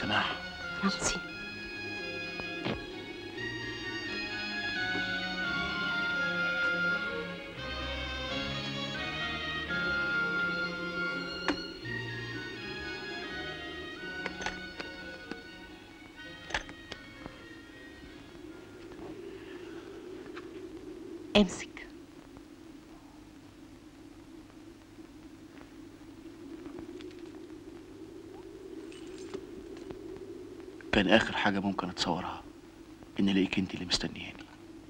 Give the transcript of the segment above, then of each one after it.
سماح رمزي امسك كان اخر حاجه ممكن اتصورها ان الاقيك انت اللي مستنياني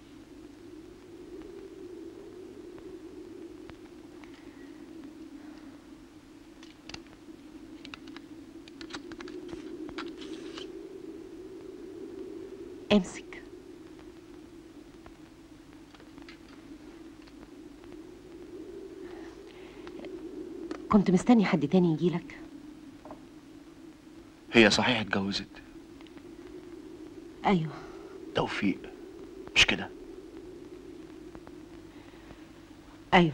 امسك كنت مستني حد تاني يجيلك هي صحيح اتجوزت ايوه توفيق مش كده ايوه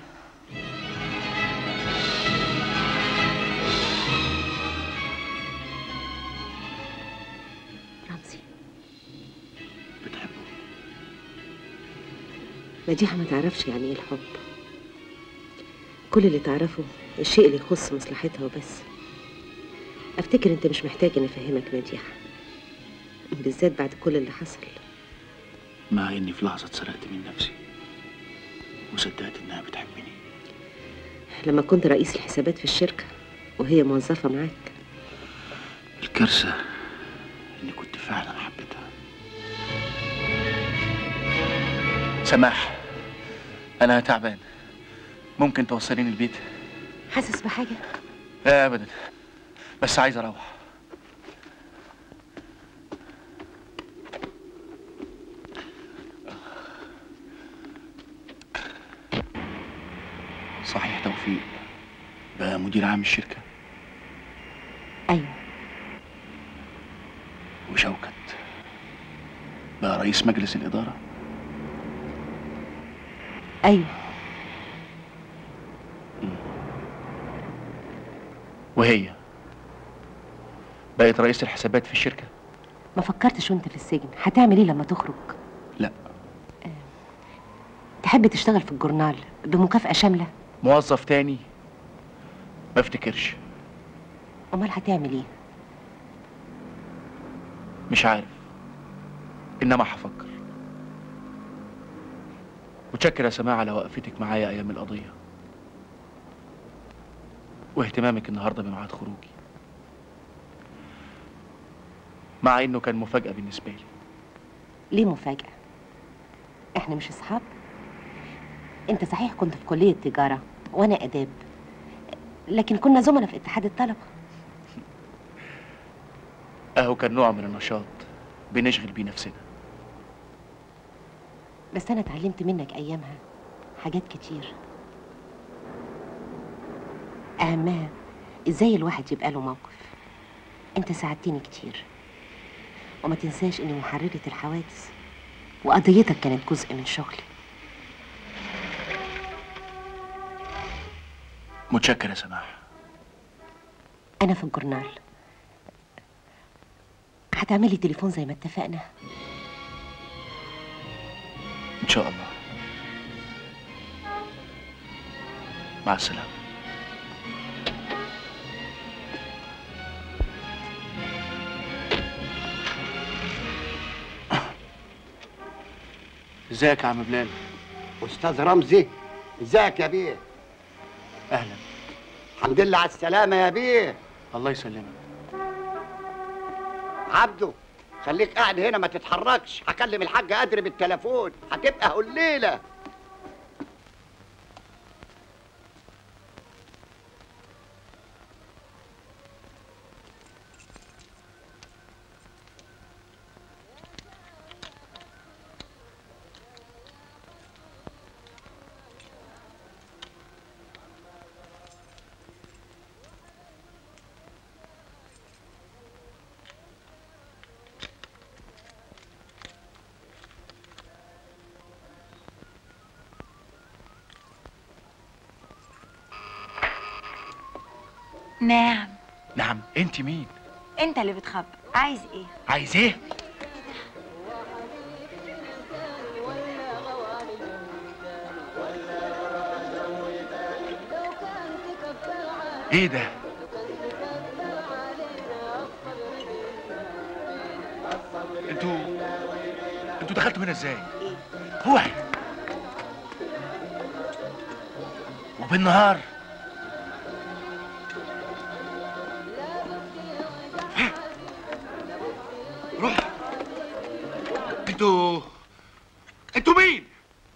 رمزي بتحبه مديحة ما تعرفش يعني ايه الحب كل اللي تعرفه الشيء اللي يخص مصلحتها وبس افتكر انت مش محتاج اني افهمك مديحة بالذات بعد كل اللي حصل مع اني في لحظه اتسرقت من نفسي وصدقت انها بتحبني لما كنت رئيس الحسابات في الشركة وهي موظفة معاك الكارثه اني كنت فعلا حبيتها سماح انا تعبان ممكن توصليني البيت حاسس بحاجة لا ابدا بس عايز اروح صحيح توفيق بقى مدير عام الشركة ايوه وشوكت بقى رئيس مجلس الإدارة ايوه وهي بقت رئيس الحسابات في الشركة ما فكرتش وانت في السجن هتعمل ايه لما تخرج لا تحب تشتغل في الجورنال بمكافأة شاملة موظف تاني ما افتكرش امال هتعمل ايه مش عارف انما هفكر متشكر يا سماعة على وقفتك معايا ايام القضية واهتمامك النهارده بميعاد خروجي مع انه كان مفاجأة بالنسبة لي ليه مفاجأة احنا مش اصحاب انت صحيح كنت في كلية تجارة وانا اداب لكن كنا زملاء في اتحاد الطلبة اهو كان نوع من النشاط بنشغل بيه نفسنا بس انا اتعلمت منك ايامها حاجات كتير اهمها ازاي الواحد يبقى له موقف انت ساعدتني كتير وما تنساش اني محررة الحوادث وقضيتك كانت جزء من شغلي متشكر يا سماح انا في الجورنال هتعملي تليفون زي ما اتفقنا ان شاء الله مع السلامة ازيك يا عم بلال استاذ رمزي ازيك يا بيه اهلا الحمد لله على السلامه يا بيه الله يسلمك عبده خليك قاعد هنا ما تتحركش هكلم الحاج قادر بالتليفون هتبقى هليله نعم نعم انت مين انت اللي بتخبي عايز ايه عايز ايه ايه ده انتوا انتوا دخلتوا هنا ازاي هو وبالنهار روح انتوا انتوا مين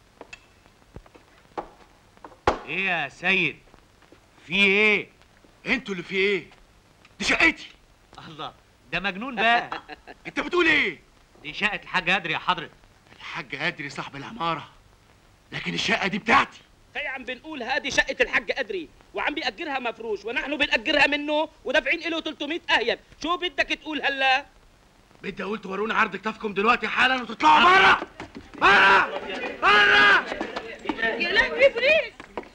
ايه يا سيد في ايه انتوا اللي في ايه دي شقتي الله ده مجنون بقى انت بتقول ايه دي شقه الحاج ادري يا حضرة الحاج ادري صاحب العماره لكن الشقه دي بتاعتي خي عم بنقول هذه شقة الحاج أدري وعم بيأجرها مفروش ونحن بنأجرها منه ودافعين له 300 أهيب شو بدك تقول هلا؟ بدي اقول توروني عرض كتافكم دلوقتي حالا وتطلعوا بره بره بره يا لهوي فريز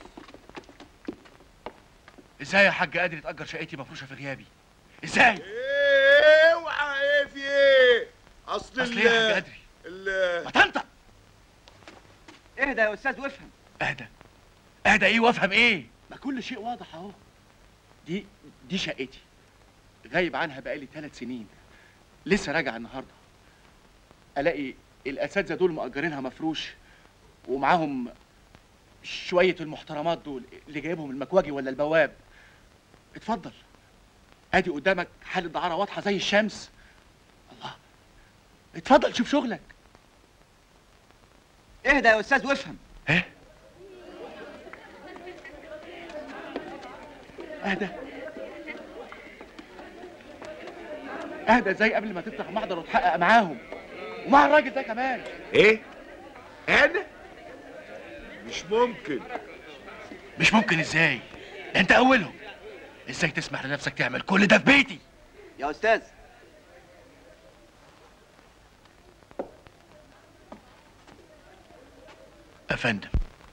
ازاي يا حاج قادر يتاجر شقتي مفروشه في غيابي ازاي ايه اوعى ايه في ايه اصل اصل ايه يا حاج قادري ال ما تنطق اهدى يا استاذ وافهم اهدى اهدى ايه وافهم ايه ما كل شيء واضح اهو دي دي شقتي غايب عنها بقالي ثلاث سنين لسه راجع النهارده الاقي الاساتذه دول مأجرينها مفروش ومعاهم شويه المحترمات دول اللي جايبهم المكواجي ولا البواب اتفضل ادي قدامك حاله دعاره واضحه زي الشمس الله اتفضل شوف شغلك اهدى يا استاذ وافهم ايه اهدى اهدى ازاي قبل ما تفتح محضر وتحقق معاهم ومع الراجل ده كمان ايه انا مش ممكن مش ممكن ازاي ده انت اولهم ازاي تسمح لنفسك تعمل كل ده في بيتي يا استاذ افندم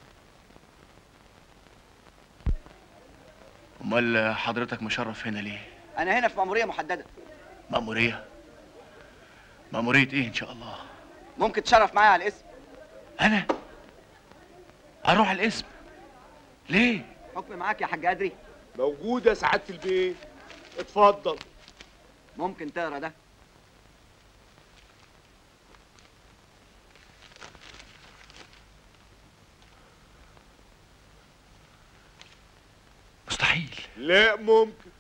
امال حضرتك مشرف هنا ليه انا هنا في مأمورية محددة مأمورية مأمورية ايه ان شاء الله ممكن تشرف معايا على الاسم انا اروح الاسم ليه حكم معاك يا حاج ادري موجودة سعادة البيت اتفضل ممكن تقرا ده مستحيل لا ممكن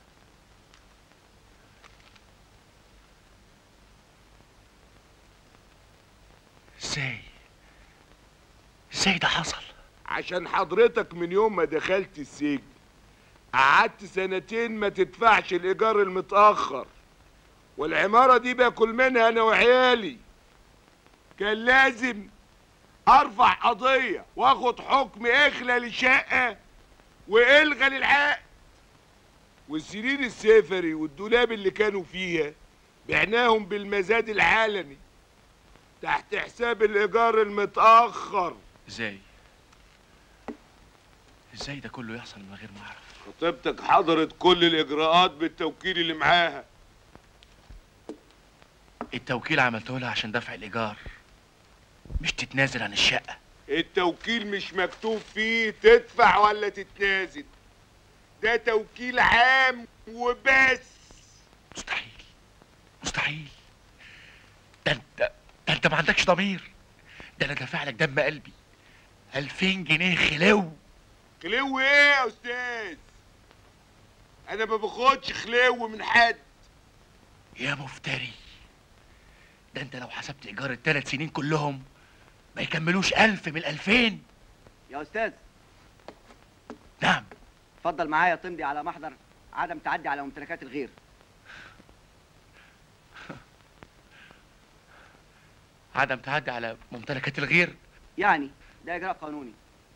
ازاي ازاي ده حصل عشان حضرتك من يوم ما دخلت السجن قعدت سنتين ما تدفعش الايجار المتاخر والعماره دي باكل منها انا وعيالي كان لازم ارفع قضيه واخد حكم اخلى للشقه والغى للعقد والسرير السفري والدولاب اللي كانوا فيها بعناهم بالمزاد العلني تحت حساب الايجار المتاخر ازاي ازاي ده كله يحصل من غير ما اعرف خطيبتك حضرت كل الاجراءات بالتوكيل اللي معاها التوكيل عملته لها عشان دفع الايجار مش تتنازل عن الشقه التوكيل مش مكتوب فيه تدفع ولا تتنازل ده توكيل عام وبس مستحيل مستحيل ده انت ده انت ما عندكش ضمير ده انا دافع لك دم قلبي 2000 جنيه خلو خلو ايه يا استاذ انا ما باخدش خلو من حد يا مفتري ده انت لو حسبت ايجار الثلاث سنين كلهم ما يكملوش ألف من الألفين يا استاذ نعم اتفضل معايا تمضي على محضر عدم تعدي على ممتلكات الغير عدم تعدي على ممتلكات الغير يعني ده اجراء قانوني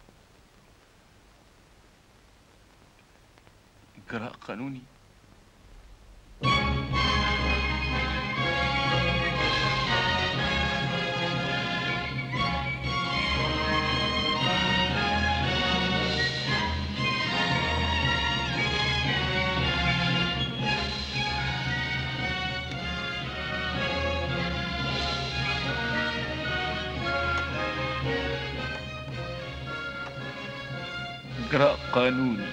إجراء قانوني إجراء قانوني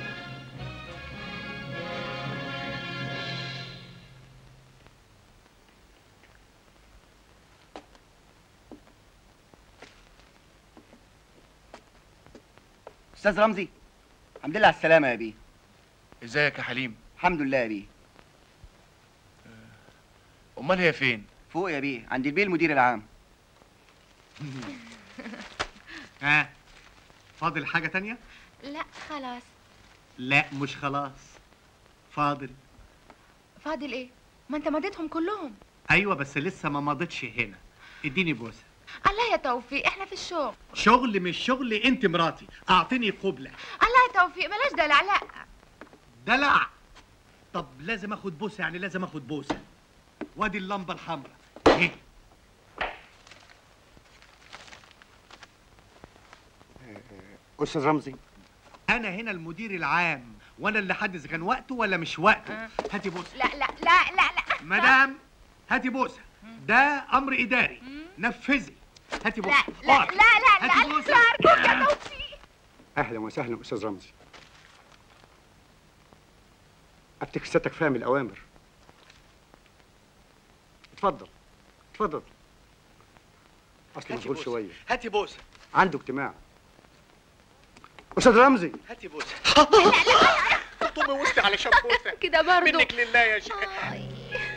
استاذ رمزي الحمد لله على السلامه يا بيه ازيك يا حليم الحمد لله يا بيه امال هي فين فوق يا بيه عند البيه المدير العام ها فاضل حاجة تانية؟ لا خلاص لا مش خلاص فاضل فاضل ايه ما انت مضيتهم كلهم ايوه بس لسه ما مضيتش هنا اديني بوسه الله يا توفيق احنا في الشغل شغل مش شغل انت مراتي اعطيني قبله الله يا توفيق بلاش دلع لا دلع طب لازم اخد بوسه يعني لازم اخد بوسه وادي اللمبه الحمراء ايه استاذ رمزي انا هنا المدير العام وانا اللي حد اذا كان وقته ولا مش وقته هاتي بوسه لا لا لا لا لا مدام هاتي بوسه ده امر اداري نفذي هاتي بوسه لا لا اقعد. لا لا هاتي لا بوسة. ارجوك يا توفيق اهلا وسهلا استاذ رمزي افتكر ستك فاهم الاوامر اتفضل اتفضل اصل هاتي مشغول بوسة. شويه هاتي بوسه عنده اجتماع استاذ رمزي هاتي بوسه طوبي وسطي علشان بوسه كده برضو منك لله يا شيخ آي.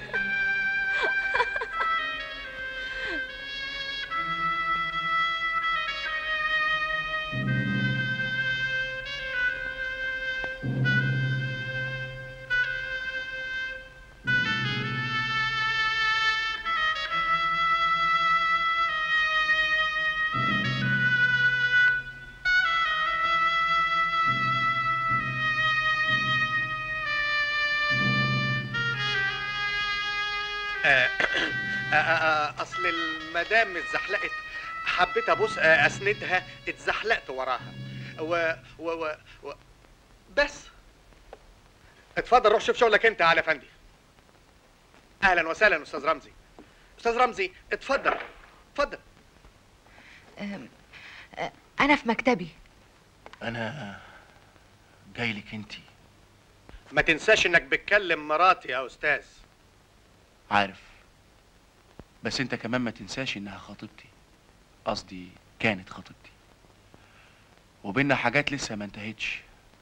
اصل المدام اتزحلقت حبيت ابوس آه، اسندها اتزحلقت وراها و... و... و... و... بس اتفضل روح شوف شغلك انت يا علي افندي اهلا وسهلا استاذ رمزي استاذ رمزي اتفضل اتفضل أم، أه، انا في مكتبي انا جاي لك انت ما تنساش انك بتكلم مراتي يا استاذ عارف بس انت كمان ما تنساش انها خطيبتي قصدي كانت خطيبتي وبينا حاجات لسه ما انتهتش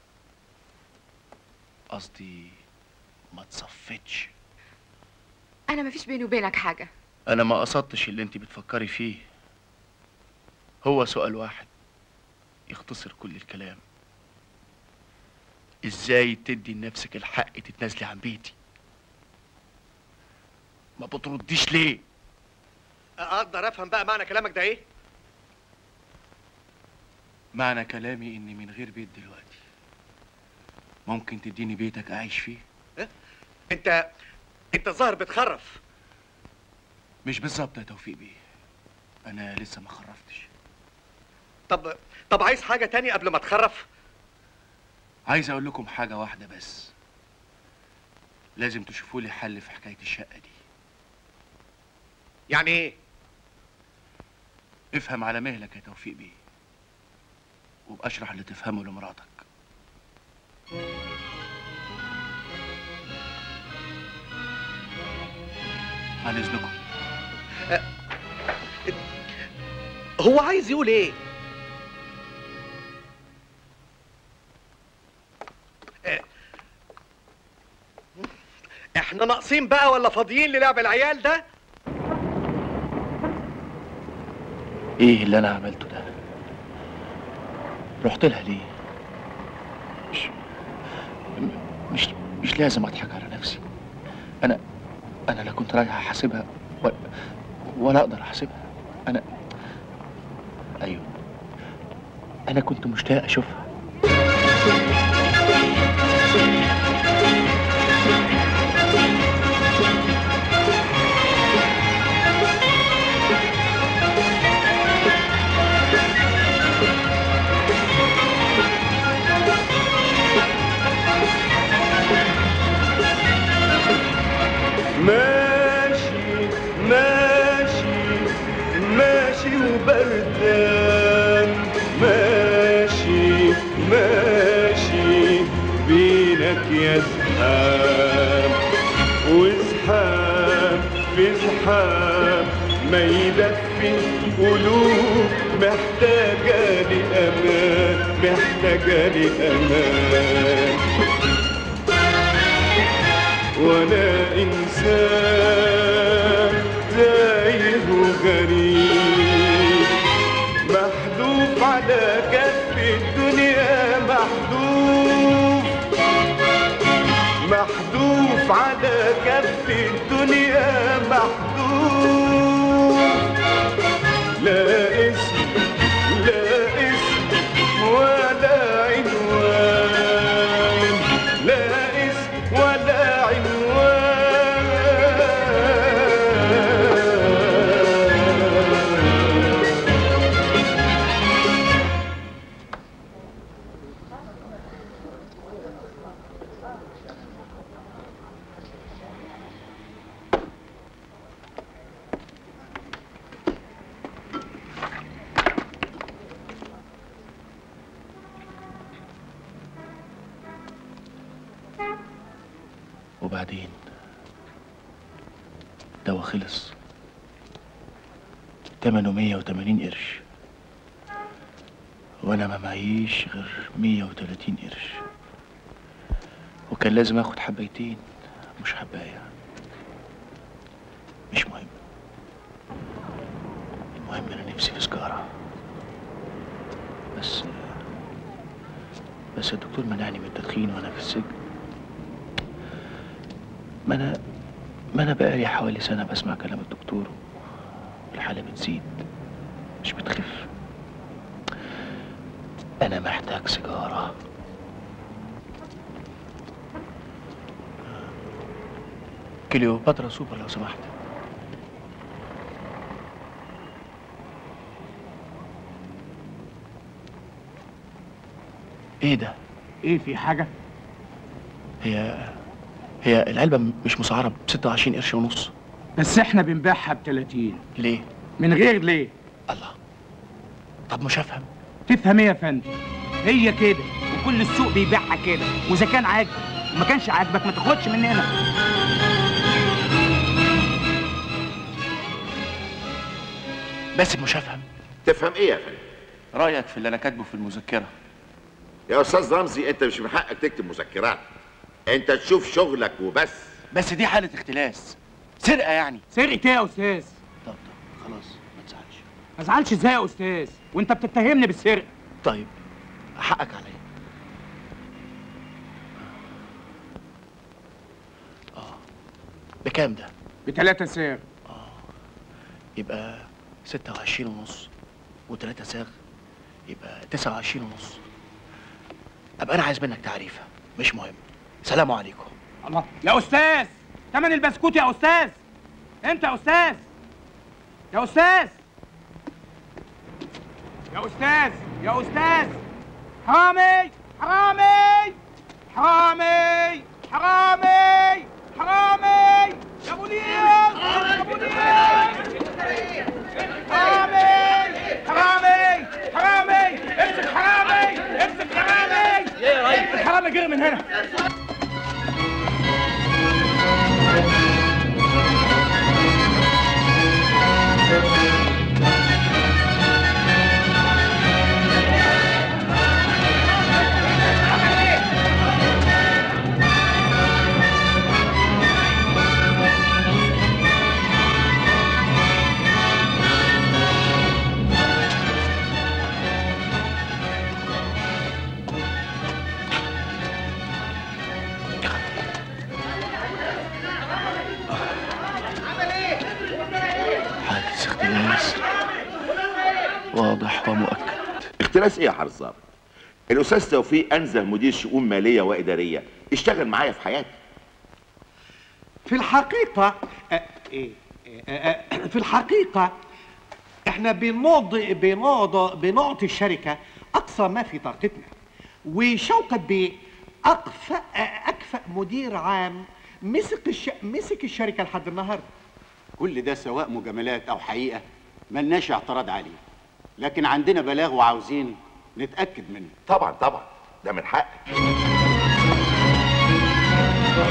قصدي ما تصفتش انا مفيش بيني وبينك حاجه انا ما قصدتش اللي انت بتفكري فيه هو سؤال واحد يختصر كل الكلام ازاي تدي لنفسك الحق تتنازلي عن بيتي ما بترديش ليه اقدر افهم بقى معنى كلامك ده ايه معنى كلامي اني من غير بيت دلوقتي ممكن تديني بيتك اعيش فيه انت انت الظاهر بتخرف مش بالظبط يا توفيق بيه انا لسه ما خرفتش طب طب عايز حاجه تانية قبل ما تخرف عايز اقول لكم حاجه واحده بس لازم تشوفوا لي حل في حكايه الشقه دي يعني ايه افهم على مهلك يا توفيق بيه وبأشرح اللي تفهمه لمراتك عن اذنكم هو عايز يقول ايه آه، احنا ناقصين بقى ولا فاضيين للعب العيال ده ايه اللي انا عملته ده رحت لها ليه مش م- مش مش لازم اضحك على نفسي انا انا لا كنت رايح احاسبها ولا, ولا اقدر احاسبها انا ايوه انا كنت مشتاق اشوفها ماشي ماشي ماشي وبردان ماشي ماشي زحام وزحام في زحام ما يدفي قلوب محتاجة لأمان محتاجة لأمان وأنا إنسان تايه وغريب محذوف على كف الدنيا محذوف محذوف على كف الدنيا محذوف لا اسم لا اسم ولا عنوان لا اسم ولا عنوان وبعدين دوا خلص تمنه 180 قرش وانا ما معيش غير 130 قرش وكان لازم اخد حبايتين مش حبايه مش مهم المهم انا نفسي في سجاره بس بس الدكتور منعني من التدخين وانا في السجن ما انا ما انا بقالي حوالي سنه بسمع كلام الدكتور الحاله بتزيد مش بتخف انا محتاج سيجاره كليوباترا سوبر لو سمحت ايه ده ايه في حاجة؟ هي هي العلبه م- مش مسعره ب 26 قرش ونص بس احنا بنبيعها ب 30 ليه من غير ليه؟ طب مش هفهم تفهم ايه يا فندم؟ هي كده وكل السوق بيبيعها كده واذا كان عاجبك وما كانش عاجبك ما تاخدش مننا بس مش هفهم تفهم ايه يا فندم رايك في اللي انا كاتبه في المذكره يا استاذ رمزي انت مش من حقك تكتب مذكرات انت تشوف شغلك وبس بس دي حاله اختلاس سرقه يعني سرقة ايه يا استاذ؟ طب طب خلاص ما تزعلش ما ازعلش ازاي يا استاذ؟ وانت بتتهمني بالسرقة طيب حقك عليا اه بكام ده بتلاتة سعر يبقى 26 ونص وتلاتة ساغ يبقى 29 ونص ابقى انا عايز منك تعريفه مش مهم سلام عليكم الله يا استاذ تمن البسكوت يا استاذ انت يا استاذ يا استاذ يا استاذ يا استاذ حرامي حرامي حرامي حرامي حرامي يا بوليس يا بوليس حرامي حرامي حرامي امسك حرامي امسك حرامي الحرامي جري من هنا حادث اختلاس واضح ومؤكد اختلاس ايه يا حرصاب الاستاذ توفيق انزه مدير شؤون ماليه واداريه اشتغل معايا في حياتي في الحقيقة آه، إيه، آه، آه، في الحقيقة احنا بنوض بنوض بنعطي الشركة أقصى ما في طاقتنا وشوقت بيه أكفأ أكفأ مدير عام مسك الش... مسك الشركة لحد النهاردة كل ده سواء مجاملات او حقيقه ملناش اعتراض عليه لكن عندنا بلاغ وعاوزين نتاكد منه طبعا طبعا ده من حقك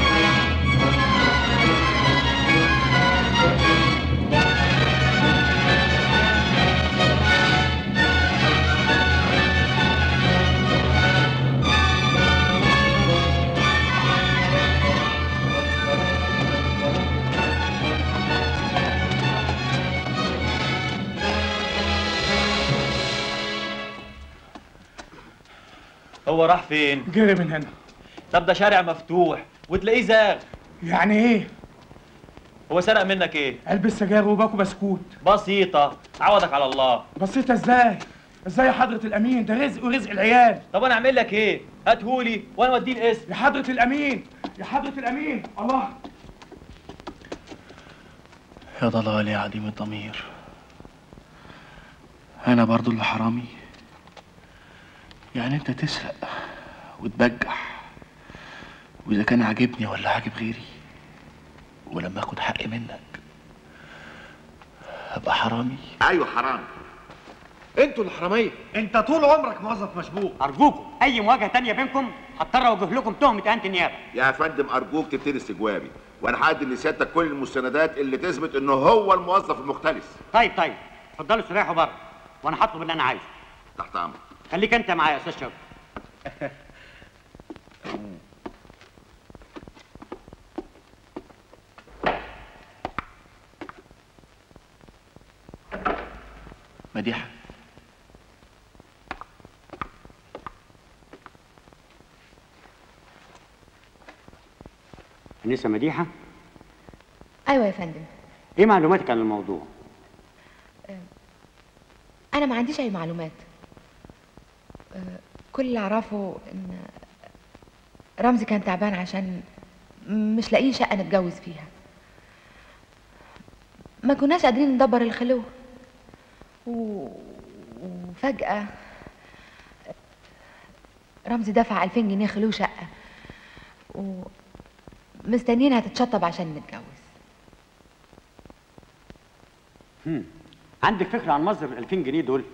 هو راح فين جري من هنا طب ده شارع مفتوح وتلاقيه زاغ يعني ايه هو سرق منك ايه علبة سجاير وباكو بسكوت بسيطه عوضك على الله بسيطة ازاي ازاي يا حضرة الامين ده رزق ورزق العيال طب انا اعمل لك ايه هاتهولي وانا اوديه الاسم يا حضرة الامين يا حضرة الامين الله يا ضلال يا عديم الضمير انا برضو اللي حرامي يعني انت تسرق وتبجح واذا كان عاجبني ولا عاجب غيري ولما اخد حقي منك ابقى حرامي ايوه حرام انتوا الحراميه انت طول عمرك موظف مشبوك ارجوكم اي مواجهه تانية بينكم هضطر اوجه لكم تهمه انت نيابه يا فندم ارجوك تبتدي استجوابي وانا هقدم لسيادتك كل المستندات اللي تثبت انه هو الموظف المختلس طيب طيب اتفضلوا استريحوا بره وانا هطلب اللي انا عايزه تحت امرك خليك انت معايا يا استاذ شوقي مديحه انسه مديحه ايوه يا فندم ايه معلوماتك عن الموضوع انا ما عنديش اي معلومات آه، كل اللي اعرفه ان رمزي كان تعبان عشان مش لاقيين شقه نتجوز فيها ما كناش قادرين ندبر الخلوه و... وفجاه رمزي دفع 2000 جنيه خلوه شقه ومستنيين هتتشطب عشان نتجوز هم. عندك فكره عن مصدر ال 2000 جنيه دول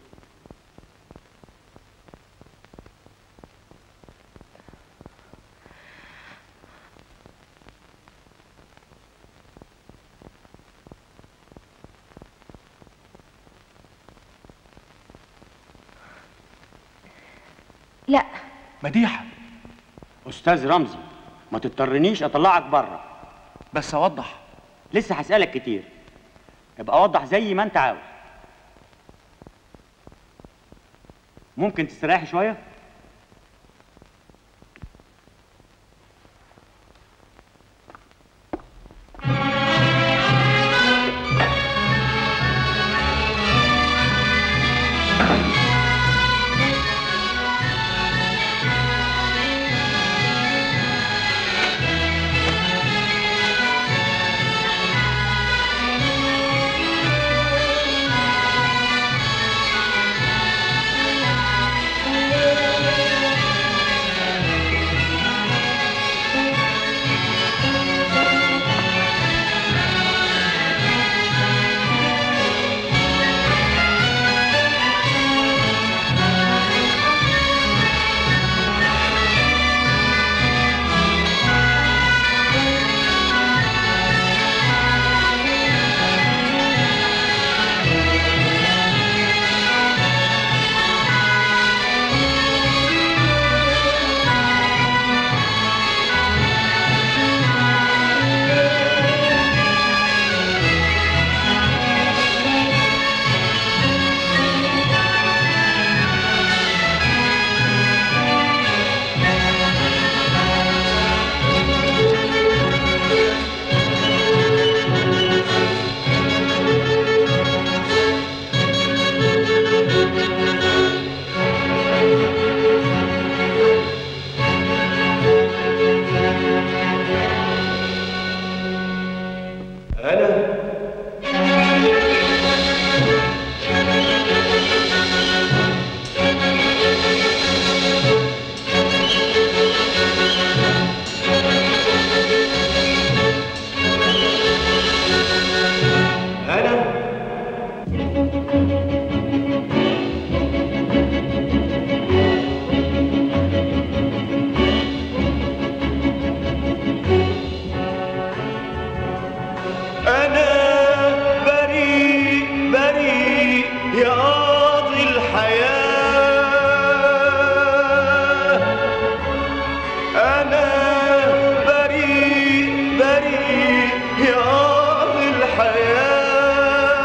لا مديحه استاذ رمزي ما تضطرنيش اطلعك بره بس اوضح لسه هسالك كتير ابقى وضح زي ما انت عاوز ممكن تستريحي شويه أنا بريء بريء يا قاضي الحياة أنا بريء بريء يا قاضي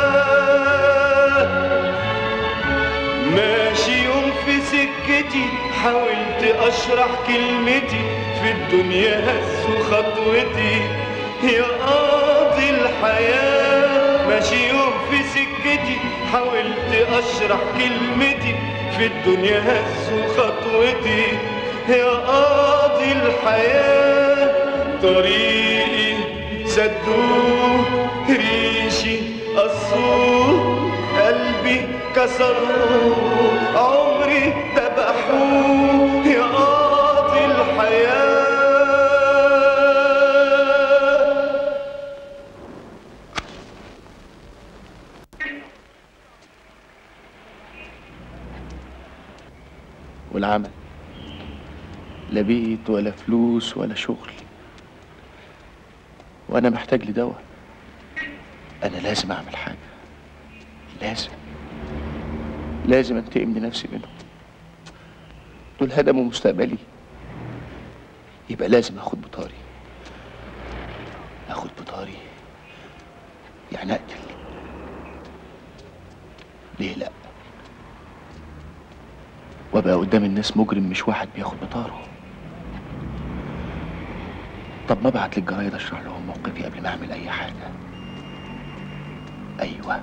الحياة ماشي يوم في سكتي حاولت اشرح كلمتي في الدنيا هز خطوتي يا قاضي الحياة ماشي يوم في سكتي حاولت اشرح كلمتي في الدنيا هز خطوتي يا قاضي الحياة طريقي سدوه ريشي قصوه قلبي كسروه عمري ذبحوه يا قاضي الحياة والعمل لا بيت ولا فلوس ولا شغل وانا محتاج لدواء انا لازم اعمل حاجه لازم لازم انتقم لنفسي منهم دول هدموا مستقبلي يبقى لازم اخد بطاري اخد بطاري يعني اقتل ليه لا وابقى قدام الناس مجرم مش واحد بياخد بطاره طب ما ابعت للجرايد اشرح لهم موقفي قبل ما اعمل اي حاجه ايوه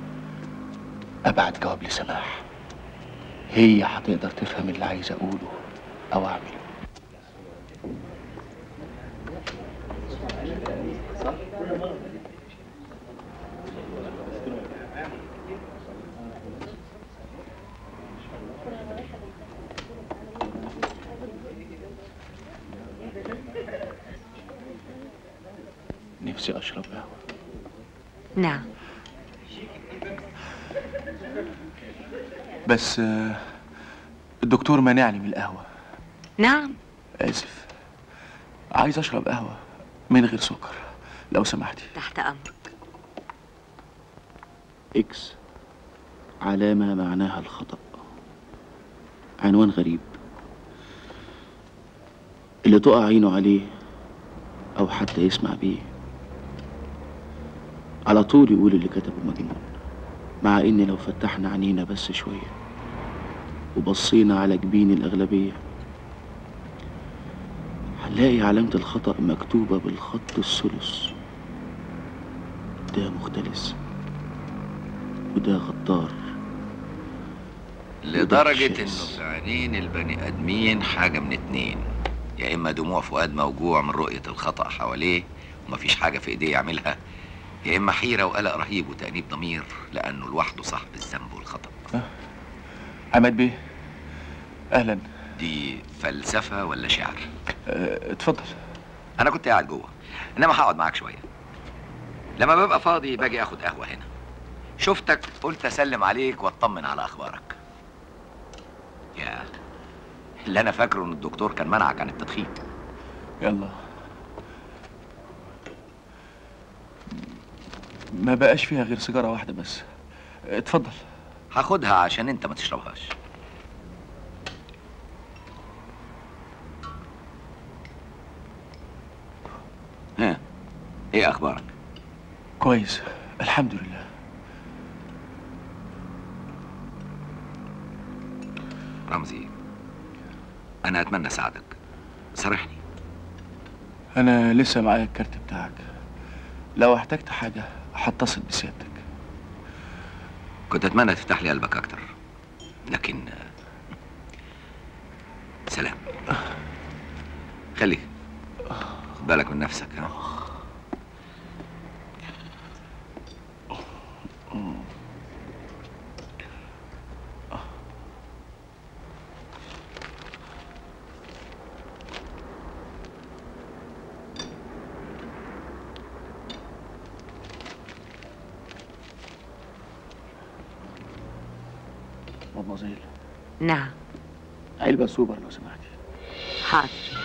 ابعت جواب لسماح هي هتقدر تفهم اللي عايز اقوله او اعمله نفسي اشرب قهوه نعم بس آه، الدكتور منعني من القهوه نعم اسف عايز اشرب قهوه من غير سكر لو سمحتي تحت امرك اكس علامة معناها الخطأ عنوان غريب اللي تقع عينه عليه أو حتى يسمع بيه على طول يقول اللي كتبه مجنون مع إن لو فتحنا عينينا بس شوية وبصينا على جبين الأغلبية هنلاقي علامة الخطأ مكتوبة بالخط الثلث ده مختلس وده غدار لدرجة انه في عينين البني ادمين حاجة من اتنين يا اما دموع فؤاد موجوع من رؤية الخطأ حواليه ومفيش حاجة في ايديه يعملها يا اما حيرة وقلق رهيب وتأنيب ضمير لانه لوحده صاحب الذنب والخطأ عماد بيه اهلا دي فلسفة ولا شعر؟ اه، اتفضل انا كنت قاعد جوه انما هقعد معاك شوية لما ببقى فاضي باجي اخد قهوة هنا شفتك قلت اسلم عليك واطمن على اخبارك يا اللي انا فاكره ان الدكتور كان منعك عن التدخين يلا ما بقاش فيها غير سيجارة واحدة بس اتفضل هاخدها عشان انت ما تشربهاش ها ايه اخبارك كويس الحمد لله رمزي انا اتمنى اساعدك صارحني انا لسه معايا الكارت بتاعك لو احتجت حاجة هتصل بسيادتك كنت اتمنى تفتح لي قلبك اكتر لكن آه، سلام خليك خد بالك من نفسك ها مدمزيل نعم علبة سوبر لو سمحتي حاضر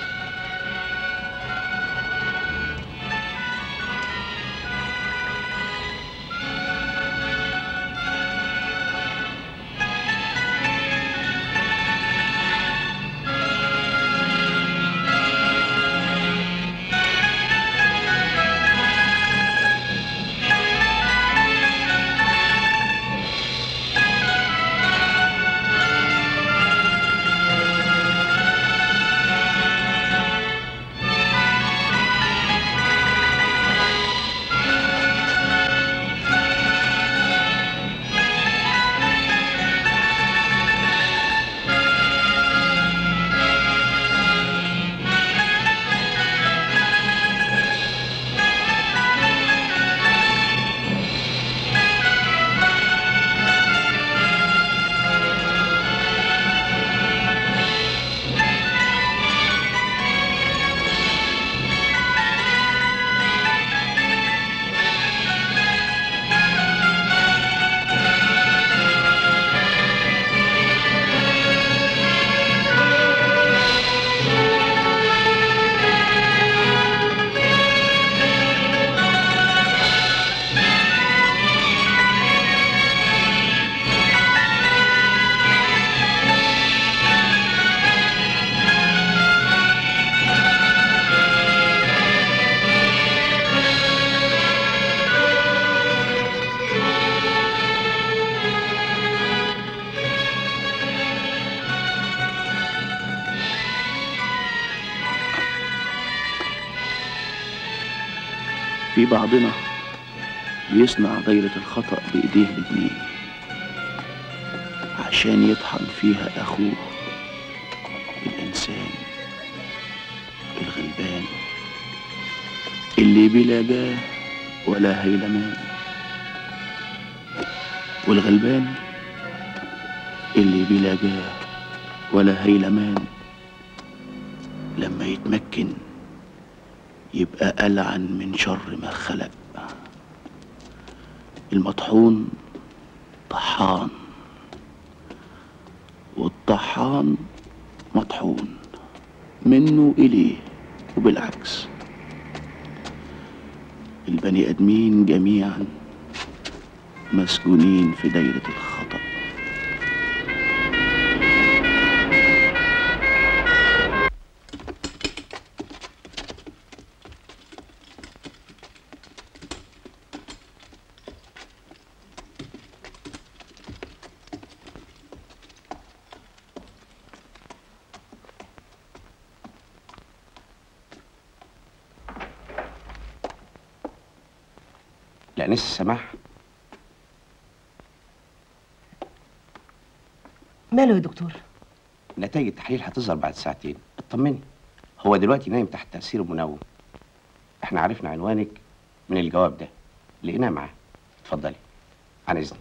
في بعضنا بيصنع دايرة الخطأ بإيديه الاتنين عشان يطحن فيها أخوه الإنسان الغلبان اللي بلا جاه ولا هيلمان والغلبان اللي بلا جاه ولا هيلمان لما يتمكن يبقى ألعن من شر ما خلق المطحون طحان والطحان مطحون منه إليه وبالعكس البني آدمين جميعا مسجونين في دايرة الخطأ لأنيس السماح ماله يا دكتور نتائج التحليل هتظهر بعد ساعتين اطمني هو دلوقتي نايم تحت تأثير المنوم احنا عرفنا عنوانك من الجواب ده لقيناه معاه اتفضلي عن إذنك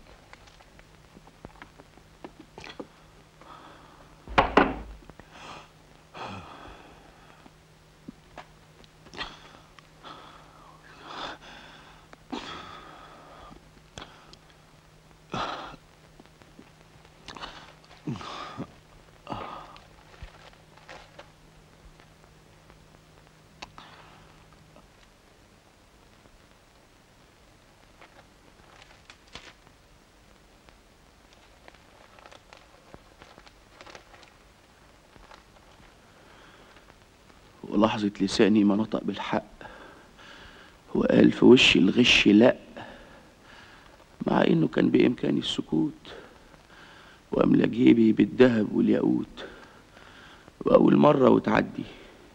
ولحظة لساني ما نطق بالحق وقال في وشي الغش لأ مع إنه كان بإمكاني السكوت وأملى جيبي بالذهب والياقوت وأول مرة وتعدي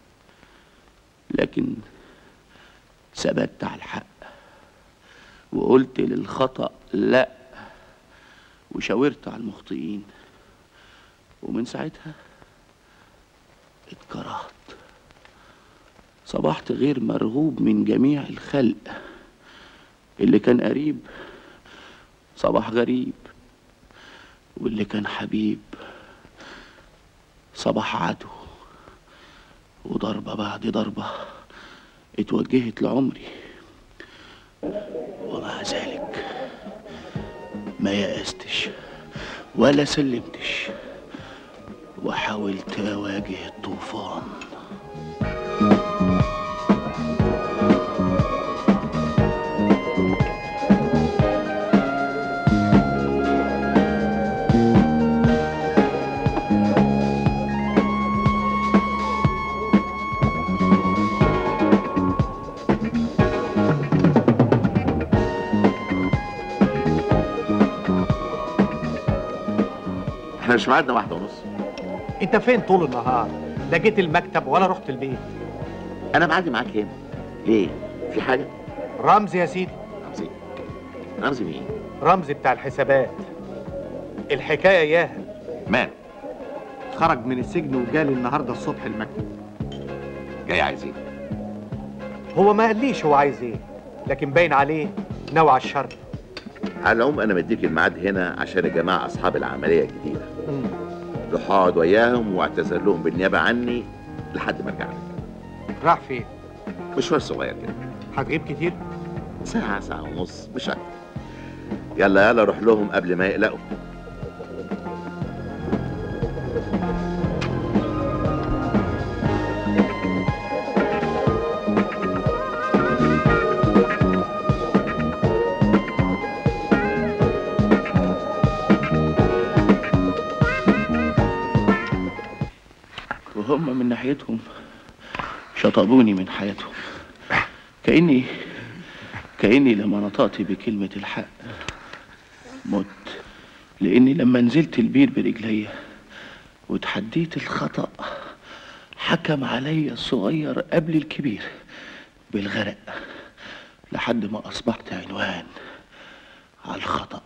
لكن ثبت على الحق وقلت للخطأ لأ وشاورت على المخطئين ومن ساعتها اتكرهت صبحت غير مرغوب من جميع الخلق اللي كان قريب صباح غريب واللي كان حبيب صباح عدو وضربة بعد ضربة اتوجهت لعمري ومع ذلك ما يأستش ولا سلمتش وحاولت أواجه الطوفان احنا مش ميعادنا واحدة ونص انت فين طول النهار لا جيت المكتب ولا رحت البيت انا معادي معاك هنا ليه في حاجة رمزي يا سيدي رمزي رمزي مين رمزي بتاع الحسابات الحكايه ياها مان خرج من السجن وجالي النهارده الصبح المكتب جاي عايز ايه هو ما قاليش هو عايز ايه لكن باين عليه نوع الشر على العموم انا مديك الميعاد هنا عشان الجماعة اصحاب العملية الجديدة روح اقعد وياهم واعتذر لهم بالنيابة عني لحد ما ارجع لك راح فين مشوار صغير كده هتغيب كتير ساعة ساعة ونص مش أكتر يلا يلا روح لهم قبل ما يقلقوا وهم من ناحيتهم شطبوني من حياتهم كأني كأني لما نطقت بكلمة الحق مت لأني لما نزلت البير برجليا وتحديت الخطأ حكم عليا الصغير قبل الكبير بالغرق لحد ما أصبحت عنوان على الخطأ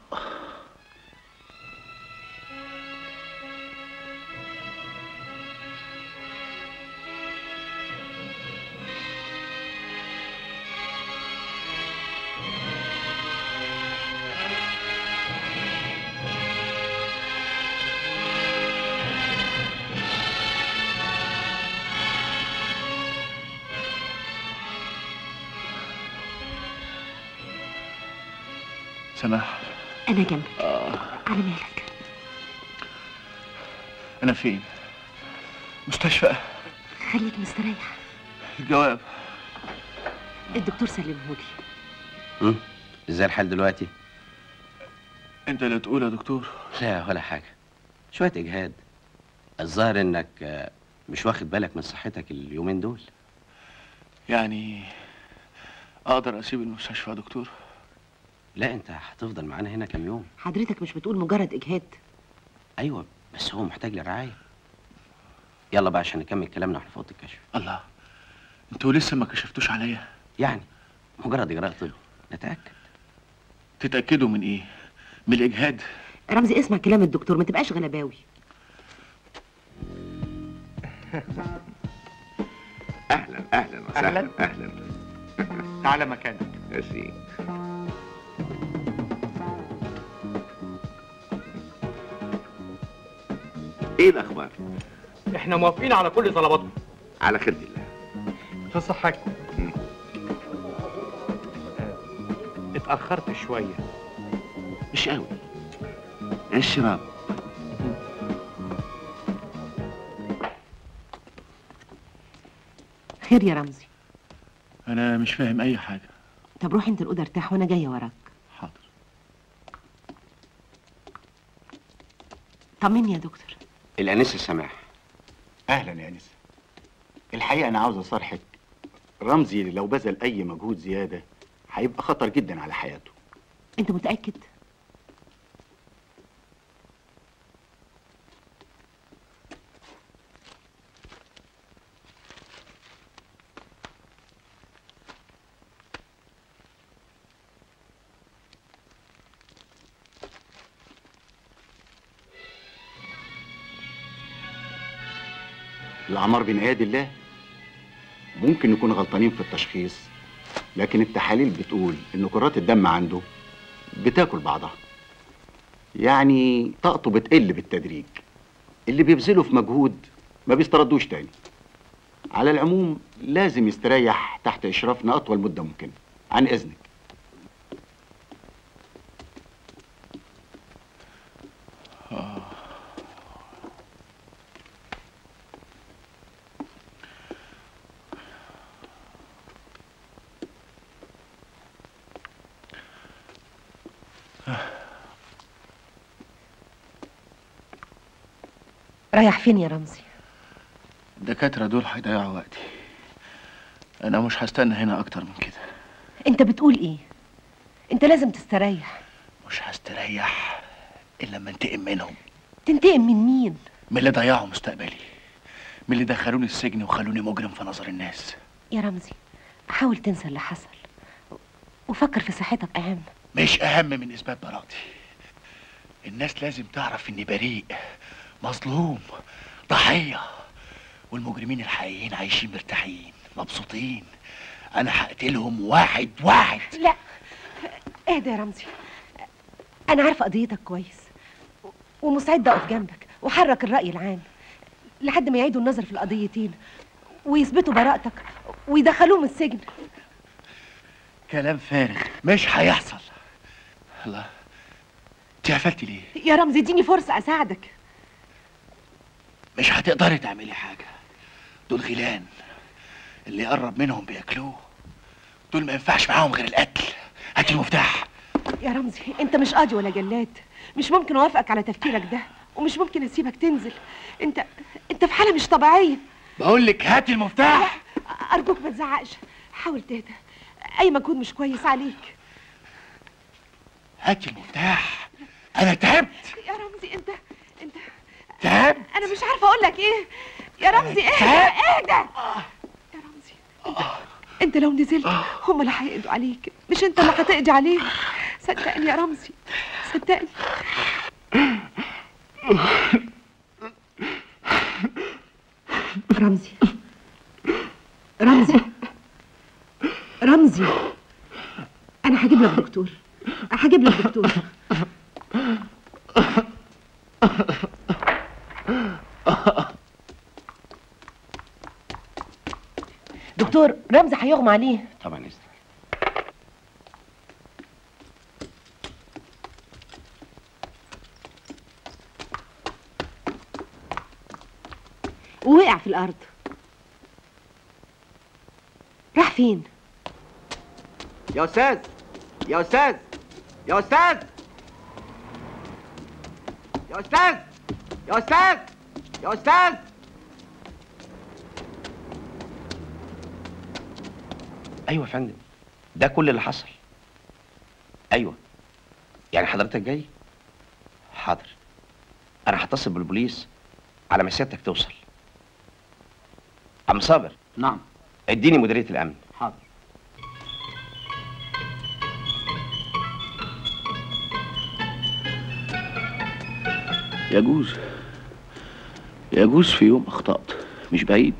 سماح أنا جنبك آه. على مالك أنا فين؟ مستشفى خليك مستريح الجواب الدكتور سلمهولي مم. ازاي الحال دلوقتي أنت اللي تقول يا دكتور لا ولا حاجه شويه اجهاد الظاهر انك آه، مش واخد بالك من صحتك اليومين دول يعني أقدر أسيب المستشفى يا دكتور لا انت هتفضل معانا هنا كام يوم حضرتك مش بتقول مجرد إجهاد ايوه بس هو محتاج لرعايه يلا بقى عشان نكمل كلامنا واحنا في اوضه الكشف الله انتوا لسه ما كشفتوش عليا يعني مجرد اجراء طبي نتاكد تتأكدوا من إيه؟ من الإجهاد رمزي اسمع كلام الدكتور ما تبقاش غلباوي اهلا اهلا وسهلا اهلا تعالى مكانك ميرسي ايه الاخبار احنا موافقين على كل طلباتكم على خير الله في صحتكم اتأخرت شوية مش قوي اشرب خير يا رمزي أنا مش فاهم أي حاجة طب روح انت الأوضة ارتاح وأنا جاية وراك حاضر طمني يا دكتور الانسه سماح اهلا يا انسه الحقيقه انا عاوز اصارحك رمزي لو بذل اي مجهود زياده هيبقى خطر جدا على حياته انت متأكد الاعمار بين ايادي الله ممكن نكون غلطانين في التشخيص لكن التحاليل بتقول ان كرات الدم عنده بتاكل بعضها يعني طاقته بتقل بالتدريج اللي بيبذله في مجهود ما بيستردوش تاني على العموم لازم يستريح تحت اشرافنا اطول مده ممكنه عن اذنك رايح فين يا رمزي الدكاترة دول هيضيعوا وقتي أنا مش هستنى هنا أكتر من كده انت بتقول ايه انت لازم تستريح مش هستريح إلا لما انتقم منهم تنتقم من مين من اللي ضيعوا مستقبلي من اللي دخلوني السجن وخلوني مجرم في نظر الناس يا رمزي حاول تنسى اللي حصل وفكر في صحتك اهم مش أهم من إثبات براءتي الناس لازم تعرف إني بريء مظلوم ضحية والمجرمين الحقيقيين عايشين مرتاحين مبسوطين أنا هقتلهم واحد واحد لا اهدى يا رمزي انا عارفه قضيتك كويس ومستعده اقف جنبك وحرك الراي العام لحد ما يعيدوا النظر في القضيتين ويثبتوا براءتك ويدخلوهم السجن كلام فارغ مش هيحصل الله انت قفلتي ليه؟ يا رمزي اديني فرصه اساعدك مش هتقدري تعملي حاجة دول غيلان اللي يقرب منهم بياكلوه دول ما ينفعش معاهم غير القتل هاتي المفتاح يا رمزي انت مش قاضي ولا جلاد مش ممكن اوافقك على تفكيرك ده ومش ممكن اسيبك تنزل انت انت في حاله مش طبيعيه بقول لك هاتي المفتاح ارجوك ما تزعقش حاول تهدى اي مجهود مش كويس عليك هاتي المفتاح انا تعبت يا رمزي انت انت تعبت انا مش عارفه اقول لك ايه يا رمزي اهدى اهدى يا رمزي انت انت لو نزلت هم اللي هيقضوا عليك مش انت اللي هتقضي عليهم صدقني يا رمزي صدقني رمزي رمزي رمزي انا هجيب لك دكتور هجيب لك دكتور دكتور رمزي هيغمى عليه طبعا يا استاذ ووقع في الارض راح فين يا استاذ يا استاذ يا استاذ يا استاذ يا استاذ يا استاذ ايوه يا فندم ده كل اللي حصل ايوه يعني حضرتك جاي حاضر انا هتصل بالبوليس على ما سيادتك توصل عم صابر نعم اديني مديريه الامن حاضر يجوز يجوز في يوم أخطأت مش بعيد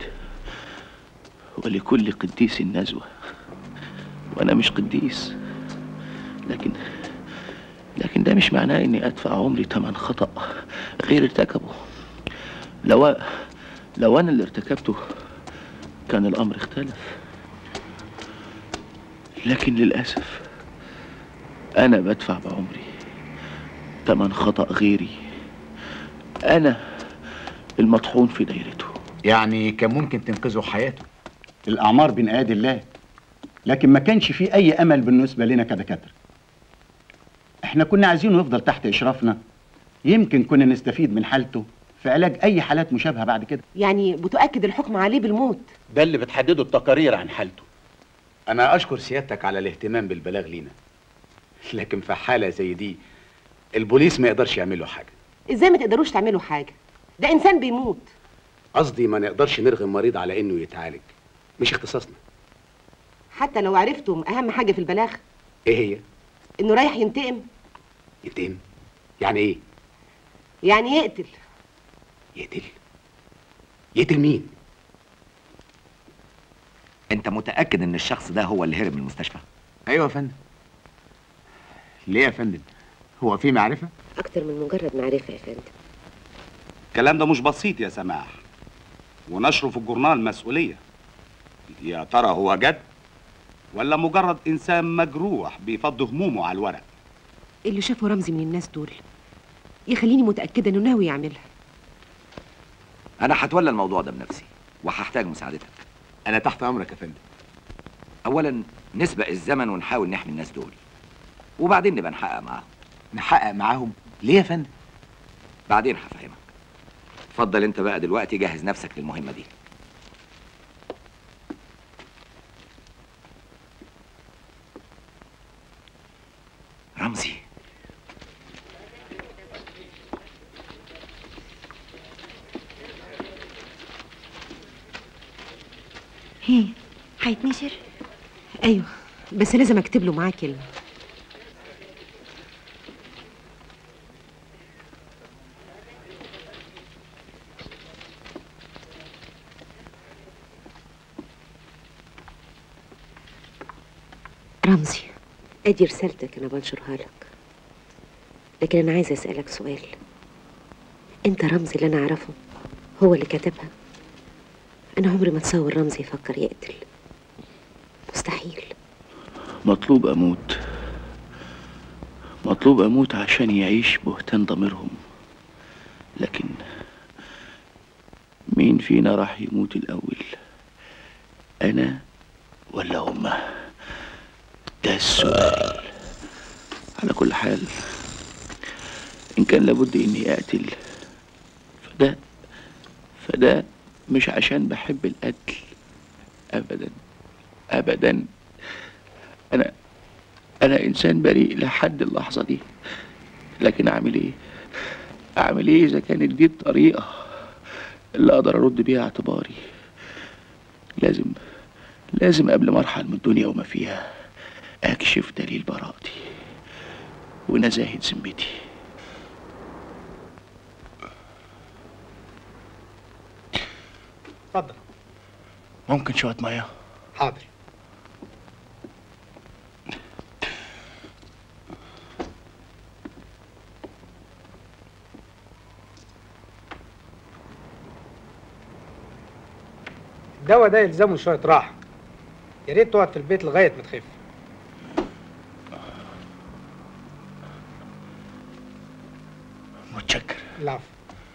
ولكل قديس نزوة وأنا مش قديس لكن لكن ده مش معناه إني أدفع عمري تمن خطأ غير ارتكبه لو لو أنا اللي ارتكبته كان الأمر اختلف لكن للأسف أنا بدفع بعمري تمن خطأ غيري أنا المطحون في دايرته يعني كان ممكن تنقذوا حياته الأعمار بين أيدي الله لكن ما كانش فيه أي أمل بالنسبة لنا كدكاترة احنا كنا عايزينه يفضل تحت إشرافنا يمكن كنا نستفيد من حالته في علاج أي حالات مشابهة بعد كده يعني بتؤكد الحكم عليه بالموت ده اللي بتحدده التقارير عن حالته أنا أشكر سيادتك على الاهتمام بالبلاغ لينا لكن في حالة زي دي البوليس ما يقدرش يعمل له حاجة ازاي ما تقدروش تعملوا حاجه ده انسان بيموت قصدي ما نقدرش نرغم مريض على إنه يتعالج مش اختصاصنا حتى لو عرفتم اهم حاجه في البلاغ إيه هي؟ انه رايح ينتقم يتم يعني إيه؟ يعني يقتل يقتل يقتل مين؟ انت متاكد ان الشخص ده هو اللي هرب من المستشفى أيوة يا فندم ليه يا فندم؟ هو في معرفة؟ اكتر من مجرد معرفه يا فندم الكلام ده مش بسيط يا سماح ونشره في الجورنال مسؤولية يا ترى هو جد ولا مجرد إنسان مجروح بيفض همومه على الورق اللي شافه رمزي من الناس دول يخليني متاكده انه ناوي يعملها انا هتولى الموضوع ده بنفسي وهحتاج مساعدتك انا تحت امرك يا فندم اولا نسبق الزمن ونحاول نحمي الناس دول وبعدين نبقى نحقق معاهم نحقق معاهم ليه يا فندم بعدين هفهمك اتفضل انت بقى دلوقتي جهز نفسك للمهمه دي رمزي هي هيتنشر ايوه بس لازم اكتب له معاه كلمه رمزي ادي رسالتك انا بنشرها لك لكن انا عايزه اسالك سؤال انت رمزي اللي انا اعرفه هو اللي كتبها انا عمري ما اتصور رمزي يفكر يقتل مستحيل مطلوب أموت مطلوب أموت عشان يعيش بهتان ضميرهم لكن مين فينا راح يموت الأول أنا ولا هما ده السؤال على كل حال إن كان لابد إني أقتل فده فده مش عشان بحب القتل أبدا أبدا أنا أنا إنسان بريء لحد اللحظة دي لكن أعمل إيه؟ أعمل إيه إذا كانت دي الطريقة اللي أقدر أرد بيها اعتباري لازم لازم قبل ما ارحل من الدنيا وما فيها اكشف دليل براءتي ونزاهة ذمتي اتفضل ممكن شوية مية حاضر الدواء ده يلزمه شوية راحة يا ريت تقعد في البيت لغاية ما تخف متشكر العفو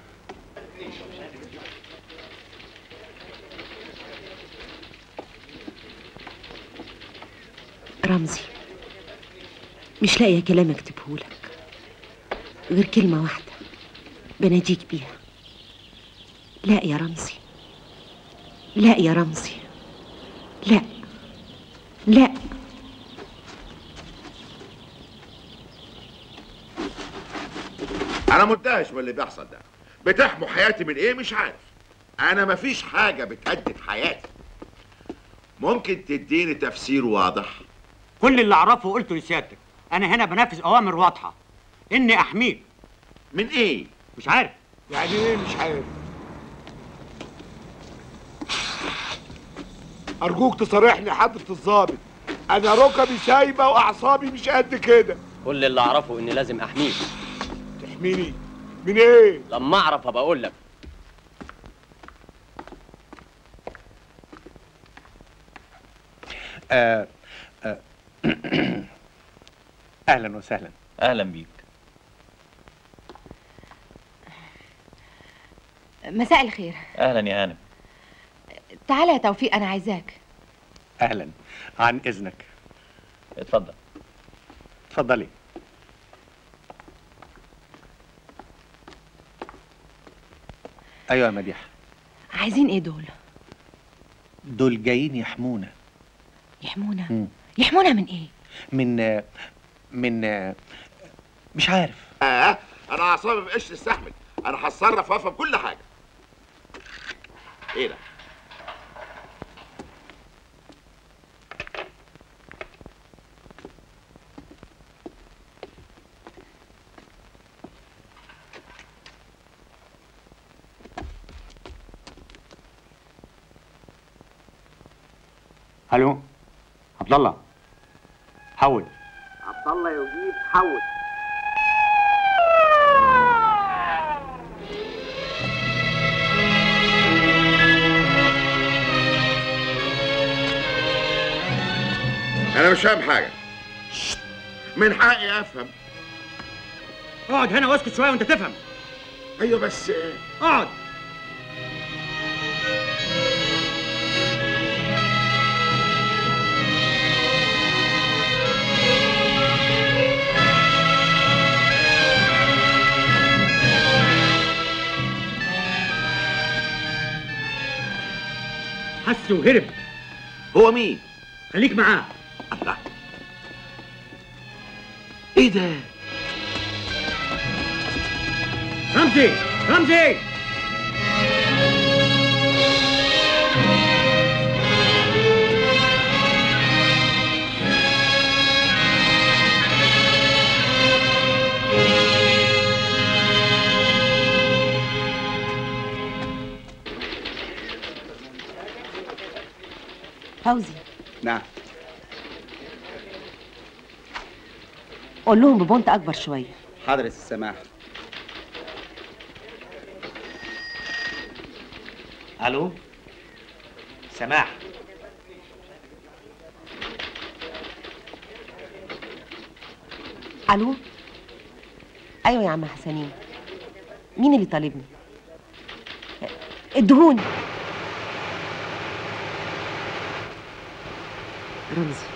رمزي مش لاقيه كلام اكتبهولك غير كلمه واحده بناديك بيها لا يا رمزي لا يا رمزي لا لا انا مندهش من اللي بيحصل ده بتحموا حياتي من ايه مش عارف انا مفيش حاجه بتهدد حياتي ممكن تديني تفسير واضح كل اللي اعرفه قلته لسيادتك انا هنا بنفذ اوامر واضحه اني احميك من ايه مش عارف يعني ايه مش عارف ارجوك تصارحني حضرة الضابط انا ركبي سايبه واعصابي مش قد كده كل اللي اعرفه اني لازم احميك تحميني من ايه لما اعرف ابقى اقول لك آه آه اهلا وسهلا اهلا بيك مساء الخير اهلا يا هانم تعالى يا توفيق انا عايزاك اهلا عن اذنك اتفضل اتفضلي ايوه يا مديحه عايزين ايه دول دول جايين يحمونا يحمونا مم. يحمونا من ايه من من مش عارف اه انا اعصابي مبقاش تستحمل انا هتصرف وافهم كل حاجه ايه ده الو عبد الله حول عبد الله يجيب حول انا مش فاهم حاجه من حقي افهم اقعد هنا واسكت شويه وانت تفهم ايوه بس اقعد حس وهرب هو مين خليك معاه الله ايه ده رمزي رمزي فوزي نعم قول لهم ببونت اكبر شويه حاضر يا سي سماح الو سماح الو ايوه يا عم حسنين مين اللي طالبني ادهوني رمزي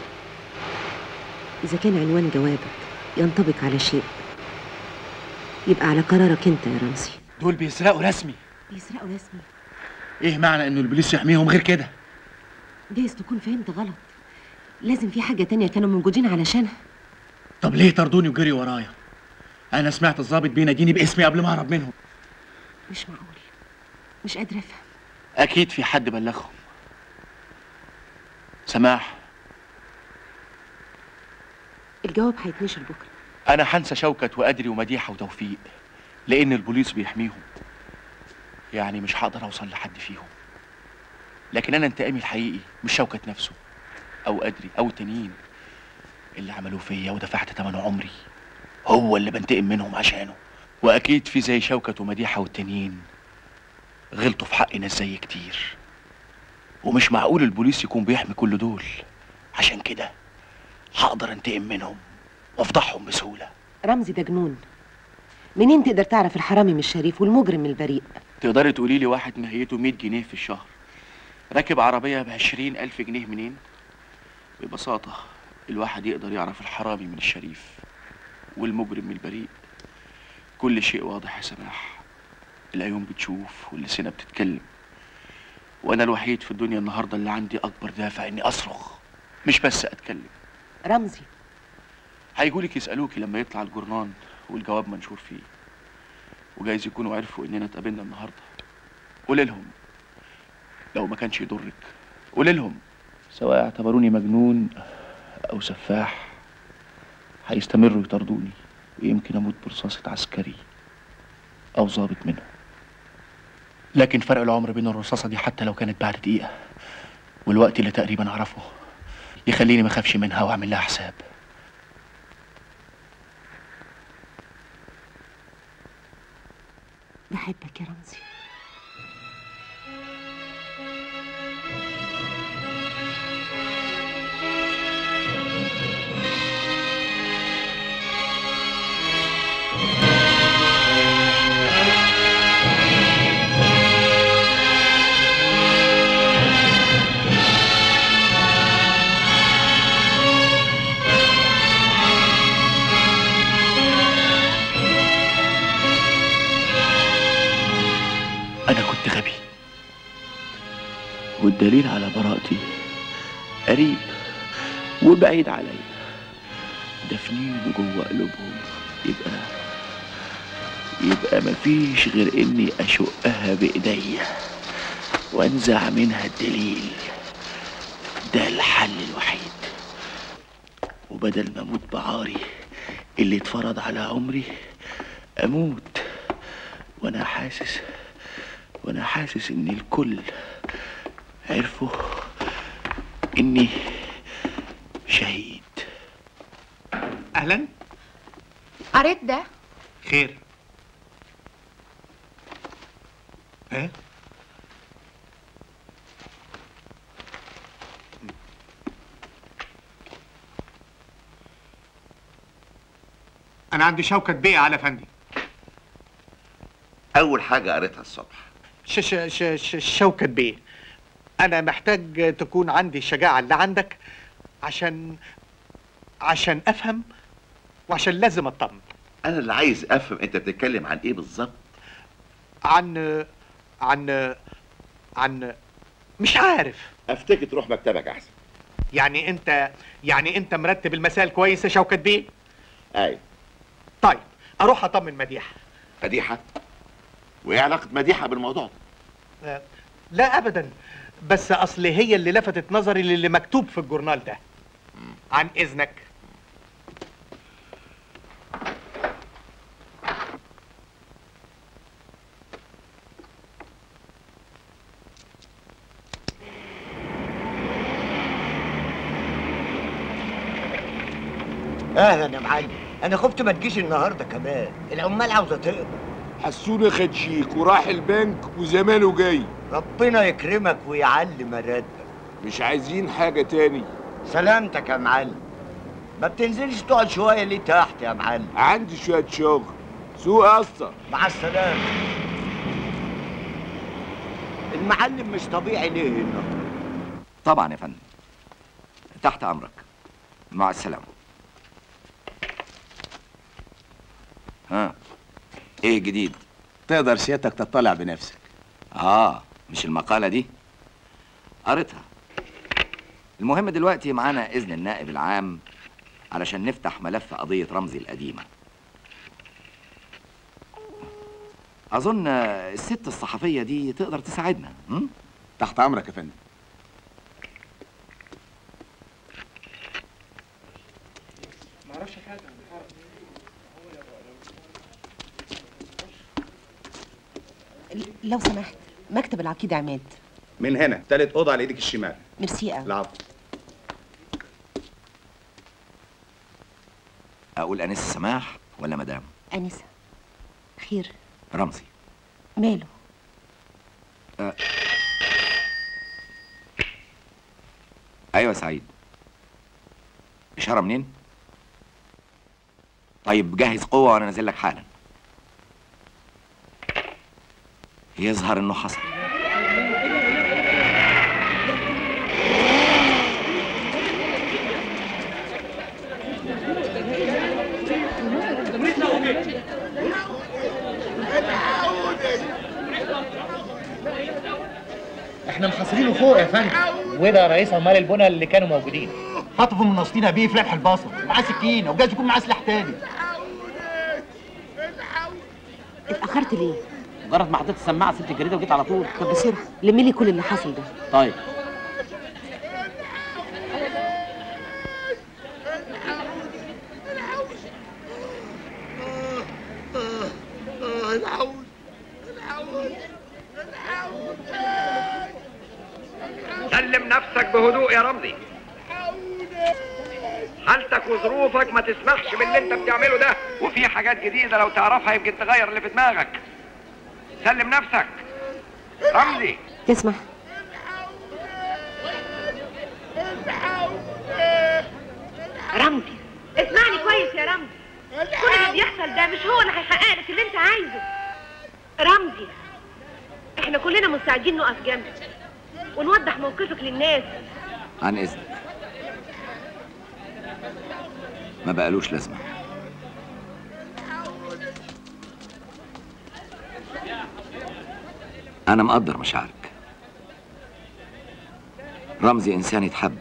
اذا كان عنوان جوابك ينطبق على شيء يبقى على قرارك انت يا رمزي دول بيسرقوا رسمي بيسرقوا رسمي ايه معنى انه البوليس يحميهم غير كده جايز تكون فهمت غلط لازم في حاجة تانية كانوا موجودين علشانها طب ليه طردوني وجري ورايا انا سمعت الضابط بيناديني باسمي قبل ما اهرب منهم مش معقول مش قادرة افهم اكيد في حد بلغهم سماح الجواب هيتنشر بكره انا هنسى شوكت وادري ومديحه وتوفيق لان البوليس بيحميهم يعني مش هقدر اوصل لحد فيهم لكن انا انتقامي الحقيقي مش شوكت نفسه او ادري او التانيين اللي عملوه فيا ودفعت ثمن عمري هو اللي بنتقم منهم عشانه واكيد في زي شوكت ومديحه والتانيين غلطوا في حق ناس زي كتير ومش معقول البوليس يكون بيحمي كل دول عشان كده هقدر انتقم منهم وافضحهم بسهوله رمزي ده جنون منين تقدر تعرف الحرامي من الشريف والمجرم من البريء تقدري تقولي لي واحد مهيته 100 جنيه في الشهر راكب عربية بعشرين ألف جنيه منين؟ ببساطة الواحد يقدر يعرف الحرامي من الشريف والمجرم من البريء كل شيء واضح يا سماح العيون بتشوف واللسانة بتتكلم وأنا الوحيد في الدنيا النهاردة اللي عندي أكبر دافع إني أصرخ مش بس أتكلم رمزي هيجولك يسألوكي لما يطلع الجورنان والجواب منشور فيه وجايز يكونوا عرفوا إننا اتقابلنا النهاردة قولي لهم لو ما كانش يضرك قولي لهم سواء اعتبروني مجنون أو سفاح هيستمروا يطاردوني ويمكن أموت برصاصة عسكري أو ضابط منهم لكن فرق العمر بين الرصاصة دي حتى لو كانت بعد دقيقة والوقت اللي تقريبا أعرفه يخليني ما أخافش منها وأعمل لها حساب بحبك يا رمزي أنا كنت غبي والدليل على براءتي قريب وبعيد عليا دفنين جوه قلوبهم يبقى يبقى مفيش غير إني أشقها بإيديا وأنزع منها الدليل ده الحل الوحيد وبدل ما أموت بعاري اللي اتفرض على عمري أموت وأنا حاسس وانا حاسس ان الكل عرفوا اني شهيد اهلا قريت ده خير ايه انا عندي شوكة بيه على فندي اول حاجه قريتها الصبح ش ش ش ش شوكة بيه انا محتاج تكون عندي الشجاعة اللي عندك عشان عشان افهم وعشان لازم اطمن انا اللي عايز افهم انت بتتكلم عن ايه بالظبط عن عن عن مش عارف افتكر تروح مكتبك احسن يعني انت يعني انت مرتب المسائل كويس يا شوكة بيه ايوه طيب اروح اطمن مديحة مديحه وايه علاقه مديحه بالموضوع ده آه، لا ابدا بس اصل هي اللي لفتت نظري للي مكتوب في الجورنال ده عن اذنك اهلا يا معلم انا خفت ما تجيش النهارده كمان العمال عاوزه تقبض حسوني خد شيك وراح البنك وزمانه جاي ربنا يكرمك ويعلي مراتبك مش عايزين حاجة تاني سلامتك يا معلم ما بتنزلش تقعد شويه ليه تحت يا معلم عندي شوية شغل سوق يا اسطى مع السلامه المعلم مش طبيعي ليه هنا طبعا يا فندم تحت امرك مع السلامه ها ايه جديد تقدر سيادتك تطلع بنفسك اه مش المقاله دي قريتها المهم دلوقتي معانا اذن النائب العام علشان نفتح ملف قضيه رمزي القديمه اظن الست الصحفيه دي تقدر تساعدنا م? تحت امرك يا فندم لو سمحت مكتب العقيد عماد من هنا تالت اوضه على ايدك الشمال ميرسي قوي العفو اقول انسه سماح ولا مدام انسه خير رمزي ماله أه. ايوه يا سعيد اشاره منين طيب جهز قوه وانا نازل لك حالا يظهر انه حصل احنا محاصرينه فوق يا فندم وده رئيس عمال البنى اللي كانوا موجودين خطفوا من ناصرين بيه في لمح البصر معاه سكينه وجايز يكون معاه سلاح تاني اتاخرت ليه مجرد ما حطيت السماعه سبت الجريده وجيت على طول طب بسرعه لمي لي كل اللي حصل ده طيب العود سلم نفسك بهدوء يا رمزي حالتك وظروفك ما تسمحش باللي انت بتعمله ده وفي حاجات جديدة لو تعرفها يمكن تغير اللي في دماغك سلم نفسك رمزي تسمح رمزي اسمعني كويس يا رمزي كل اللي بيحصل ده مش هو اللي هيحقق لك اللي انت عايزه رمزي احنا كلنا مستعدين نقف جنبك ونوضح موقفك للناس عن اذنك ما بقالوش لازمه انا مقدر مشاعرك رمزي انسان يتحب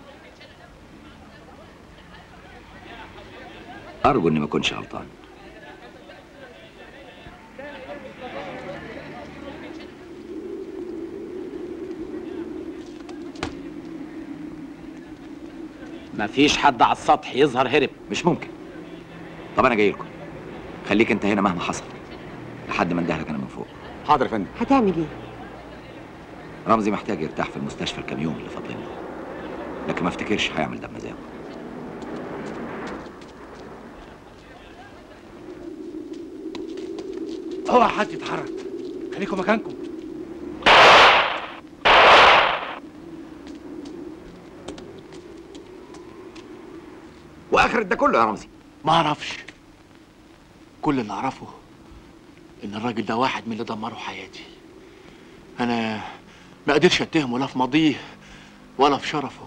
ارجو اني ما اكونش غلطان مفيش حد على السطح يظهر هرب مش ممكن طب انا جاي لكم خليك انت هنا مهما حصل لحد ما اندهلك انا من فوق حاضر يا فندم هتعمل ايه رمزي محتاج يرتاح في المستشفى الكام يوم اللي فاضلين له لكن ما افتكرش هيعمل ده بمزاجه اوعى حد يتحرك خليكم مكانكم واخر ده كله يا رمزي ما اعرفش كل اللي اعرفه ان الراجل ده واحد من اللي دمروا حياتي انا ما قدرش اتهمه لا في ماضيه ولا في شرفه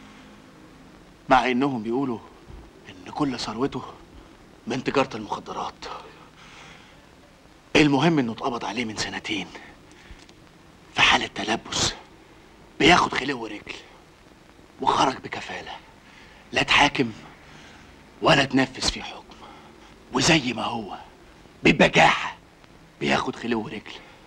مع انهم بيقولوا ان كل ثروته من تجارة المخدرات المهم انه اتقبض عليه من سنتين في حالة تلبس بياخد خلو ورجل وخرج بكفالة لا اتحاكم ولا تنفذ فيه حكم وزي ما هو ببجاحة بياخد خلو ورجل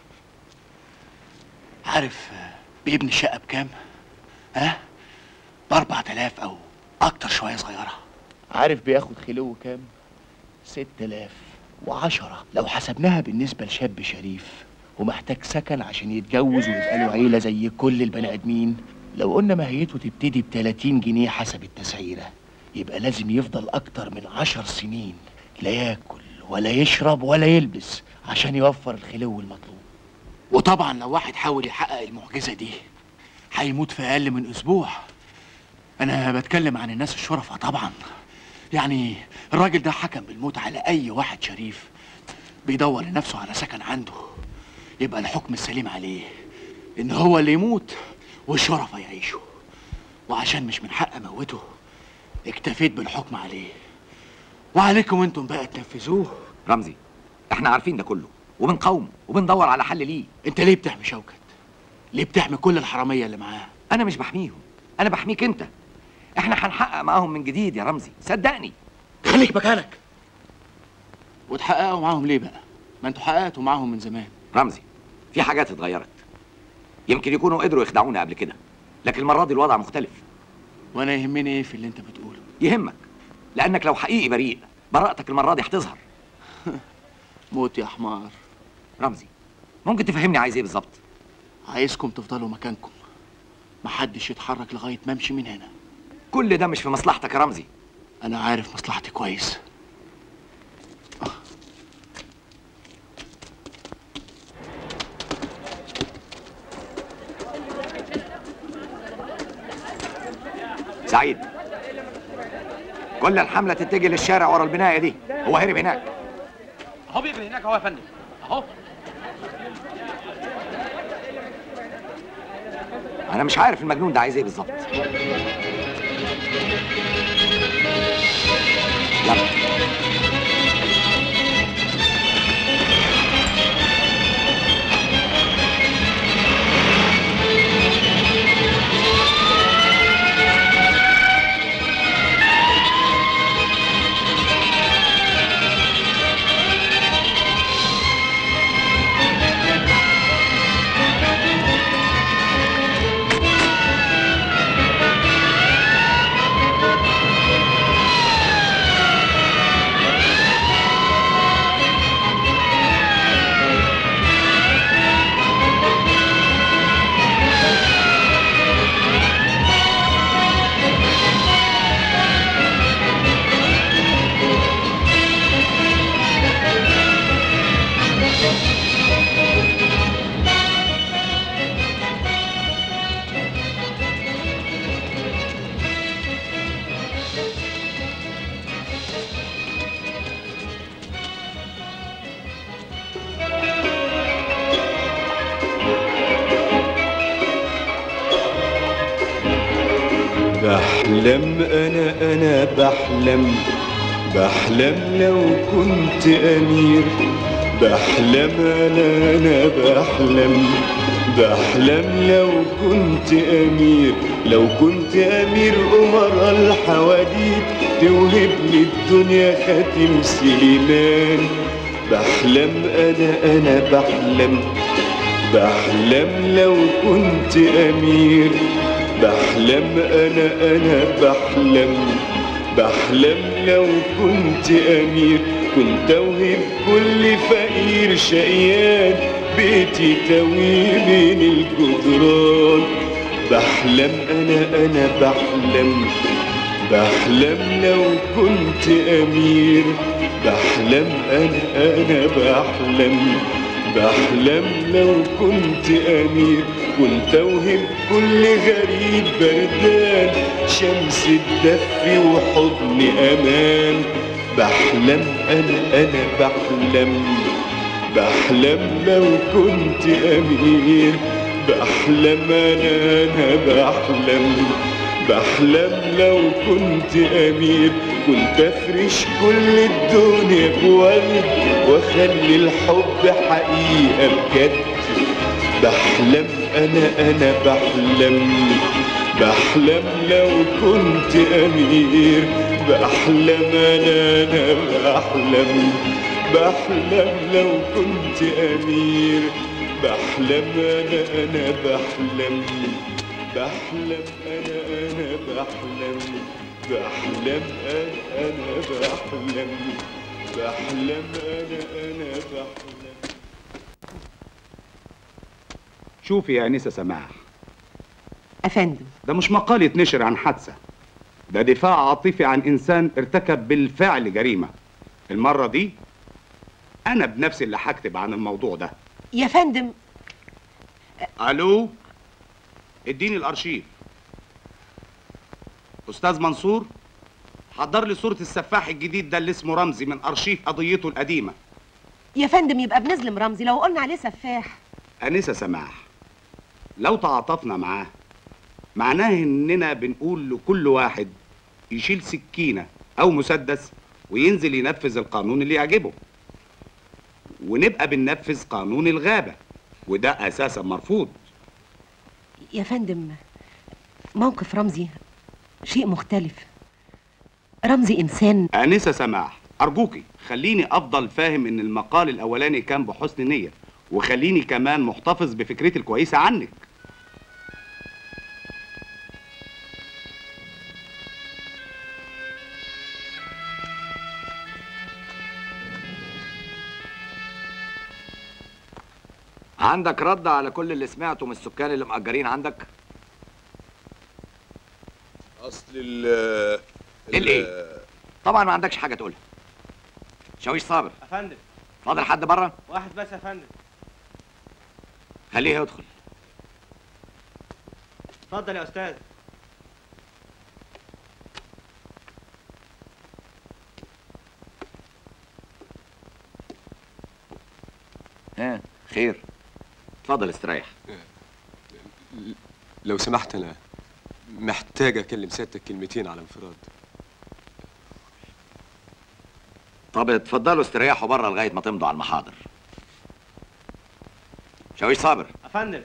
عارف آه، بيبني الشقة بكام؟ ها؟ بأربع تلاف أو أكتر شوية صغيرة عارف بياخد خلو كام؟ ست تلاف وعشرة لو حسبناها بالنسبة لشاب شريف ومحتاج سكن عشان يتجوز ويبقى له عيلة زي كل البني آدمين لو قلنا ماهيته تبتدي ب 30 جنيه حسب التسعيرة يبقى لازم يفضل أكتر من عشر سنين لا ياكل ولا يشرب ولا يلبس عشان يوفر الخلو المطلوب وطبعا لو واحد حاول يحقق المعجزة دي هيموت في أقل من أسبوع أنا بتكلم عن الناس الشرفة طبعا يعني الراجل ده حكم بالموت على أي واحد شريف بيدور لنفسه على سكن عنده يبقى الحكم السليم عليه إن هو اللي يموت والشرفة يعيشوا وعشان مش من حق أموته اكتفيت بالحكم عليه وعليكم انتم بقى تنفذوه رمزي احنا عارفين ده كله وبنقاومه وبندور على حل ليه انت ليه بتحمي شوكت ليه بتحمي كل الحراميه اللي معاه انا مش بحميهم انا بحميك انت احنا هنحقق معاهم من جديد يا رمزي صدقني خليك مكانك وتحققوا معاهم ليه بقى ما انتوا حققتوا معاهم من زمان رمزي في حاجات اتغيرت يمكن يكونوا قدروا يخدعونا قبل كده لكن المره دي الوضع مختلف وانا يهمني ايه في اللي انت بتقوله يهمك لانك لو حقيقي بريء براءتك المره دي هتظهر موت يا حمار رمزي ممكن تفهمني عايز ايه بالظبط عايزكم تفضلوا مكانكم محدش يتحرك لغايه ما امشي من هنا كل ده مش في مصلحتك يا رمزي انا عارف مصلحتي كويس سعيد كل الحملة تتجه للشارع ورا البناية دي هو هرب هناك اهو بيجري هناك اهو يا فندم اهو انا مش عارف المجنون ده عايز ايه بالظبط يلا بحلم انا انا بحلم بحلم لو كنت امير بحلم انا انا بحلم بحلم لو كنت امير لو كنت امير امراء الحواديت توهب لي الدنيا خاتم سليمان بحلم انا انا بحلم بحلم لو كنت امير بحلم انا انا بحلم بحلم لو كنت امير كنت اوهب كل فقير شقيان بيتي توي بين الجدران بحلم انا انا بحلم بحلم لو كنت امير بحلم انا انا بحلم بحلم لو كنت امير كنت اوهب كل غريب بردان شمس الدفي وحضن امان بحلم انا انا بحلم بحلم لو كنت امير بحلم انا انا بحلم بحلم لو كنت امير كنت افرش كل الدنيا بورد واخلي الحب حقيقه بجد بحلم انا انا بحلم بحلم لو كنت امير بحلم انا انا بحلم بحلم لو كنت امير بحلم انا انا بحلم بحلم انا انا بحلم بحلم انا انا بحلم بحلم انا انا بحلم شوفي يا انسه سماح افندم ده مش مقال يتنشر عن حادثه ده دفاع عاطفي عن انسان ارتكب بالفعل جريمه المره دي انا بنفسي اللي هكتب عن الموضوع ده يا فندم الو اديني الارشيف استاذ منصور حضر لي صوره السفاح الجديد ده اللي اسمه رمزي من ارشيف قضيته القديمه يا فندم يبقى بنظلم رمزي لو قلنا عليه سفاح انسه سماح لو تعاطفنا معاه معناه اننا بنقول لكل واحد يشيل سكينه او مسدس وينزل ينفذ القانون اللي يعجبه ونبقى بننفذ قانون الغابه وده اساسا مرفوض يا فندم موقف رمزي شيء مختلف رمزي انسان انسه سماح ارجوكي خليني افضل فاهم ان المقال الاولاني كان بحسن نيه وخليني كمان محتفظ بفكرتي الكويسه عنك عندك رد على كل اللي سمعته من السكان اللي مأجرين عندك اصل ال الايه طبعا ما عندكش حاجه تقولها شاويش صابر يا فندم فاضل حد بره واحد بس يا فندم خليه يدخل اتفضل يا استاذ ها خير اتفضل استريح لو سمحت انا محتاج اكلم سيادتك كلمتين على انفراد طب اتفضلوا استريحوا بره لغايه ما تمضوا على المحاضر شاويش صابر يا فندم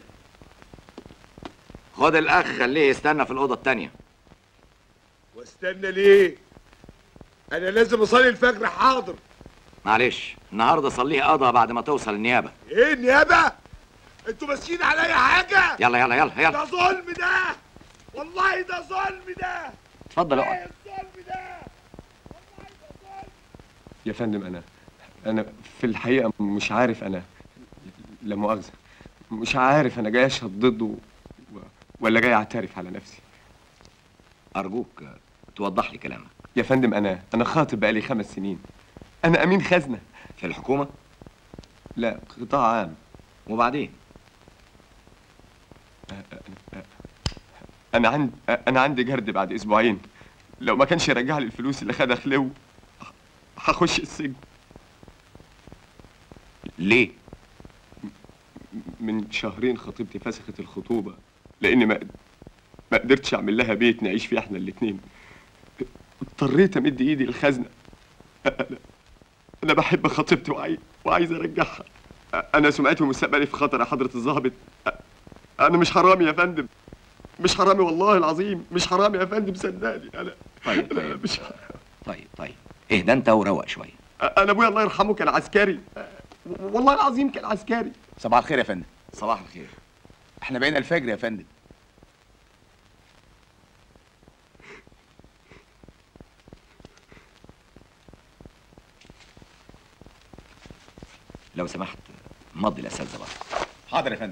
خد الاخ خليه يستنى في الاوضه التانية واستنى ليه انا لازم اصلي الفجر حاضر معلش النهارده صليه قضى بعد ما توصل النيابه ايه النيابه انتوا ماسكين عليا حاجه يلا يلا يلا يلا ده ظلم ده والله ده ظلم ده اتفضل اقعد ايه الظلم ده يا فندم انا انا في الحقيقه مش عارف انا لا مؤاخذه مش عارف انا جاي اشهد ضده و- ولا جاي اعترف على نفسي ارجوك توضح لي كلامك يا فندم انا انا خاطب بقالي خمس سنين انا امين خزنه في الحكومه لا قطاع عام وبعدين انا عندي انا عندي جرد بعد اسبوعين لو ما كانش يرجع لي الفلوس اللي خدها خلو هخش السجن ليه من شهرين خطيبتي فسخت الخطوبه لاني ما ما قدرتش اعمل لها بيت نعيش فيه احنا الاتنين اضطريت امد ايدي الخزنه انا انا بحب خطيبتي وعايز وعايز ارجعها انا سمعتي ومستقبلي في خطر يا حضره الضابط انا مش حرامي يا فندم مش حرامي والله العظيم مش حرامي يا فندم صدقني انا طيب أنا مش طيب طيب اهدى انت وروق شويه انا ابويا الله يرحمه كان عسكري والله العظيم كان عسكري صباح الخير يا فندم صباح الخير احنا بقينا الفجر يا فندم لو سمحت مضي الاساتذه بره حاضر يا فندم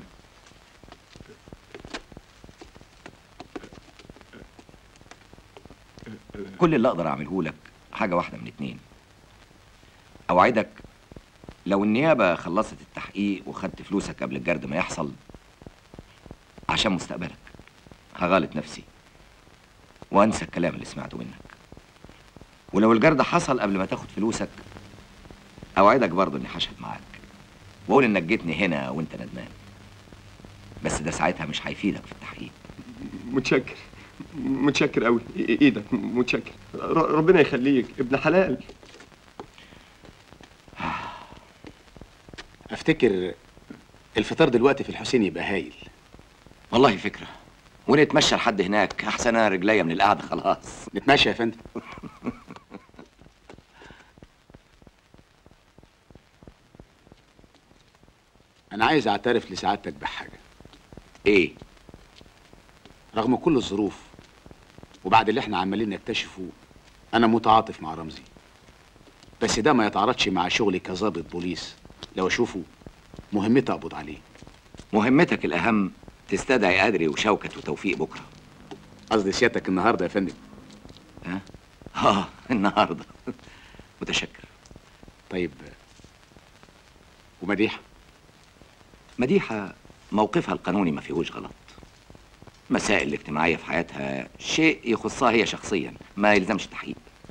كل اللي اقدر اعمله لك حاجه واحده من اتنين اوعدك لو النيابه خلصت التحقيق وخدت فلوسك قبل الجرد ما يحصل عشان مستقبلك هغالط نفسي وانسى الكلام اللي سمعته منك ولو الجرد حصل قبل ما تاخد فلوسك اوعدك برضه اني هشهد معاك واقول انك جيتني هنا وانت ندمان بس ده ساعتها مش هيفيدك في التحقيق متشكر متشكر قوي ايدك متشكر ر- ربنا يخليك ابن حلال افتكر الفطار دلوقتي في الحسين يبقى هايل والله فكره ونتمشى لحد هناك احسن انا رجليا من القعده خلاص نتمشى يا فندم انا عايز اعترف لسعادتك بحاجه ايه رغم كل الظروف وبعد اللي احنا عمالين نكتشفه انا متعاطف مع رمزي بس ده ما يتعارضش مع شغلي كظابط بوليس لو اشوفه مهمتي اقبض عليه مهمتك الاهم تستدعي ادري وشوكت وتوفيق بكره قصدي سيادتك النهارده يا فندم ها اه النهارده متشكر طيب ومديحه مديحه موقفها القانوني ما فيهوش غلط مسائل الاجتماعيه في حياتها شيء يخصها هي شخصيا ما يلزمش تحقيق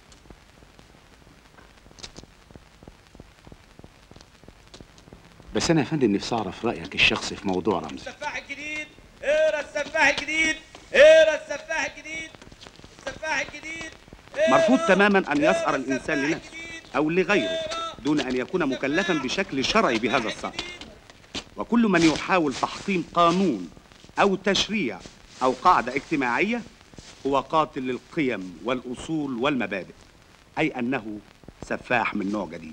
بس انا يا فندم نفسي اعرف رايك الشخصي في موضوع رمزي السفاح الجديد اقرا السفاح الجديد اقرا السفاح الجديد السفاح الجديد مرفوض تماما أن يسأر الإنسان لنفسه أو لغيره دون أن يكون مكلفا بشكل شرعي بهذا السأر وكل من يحاول تحطيم قانون أو تشريع أو قاعدة اجتماعية هو قاتل للقيم والأصول والمبادئ أي أنه سفاح من نوع جديد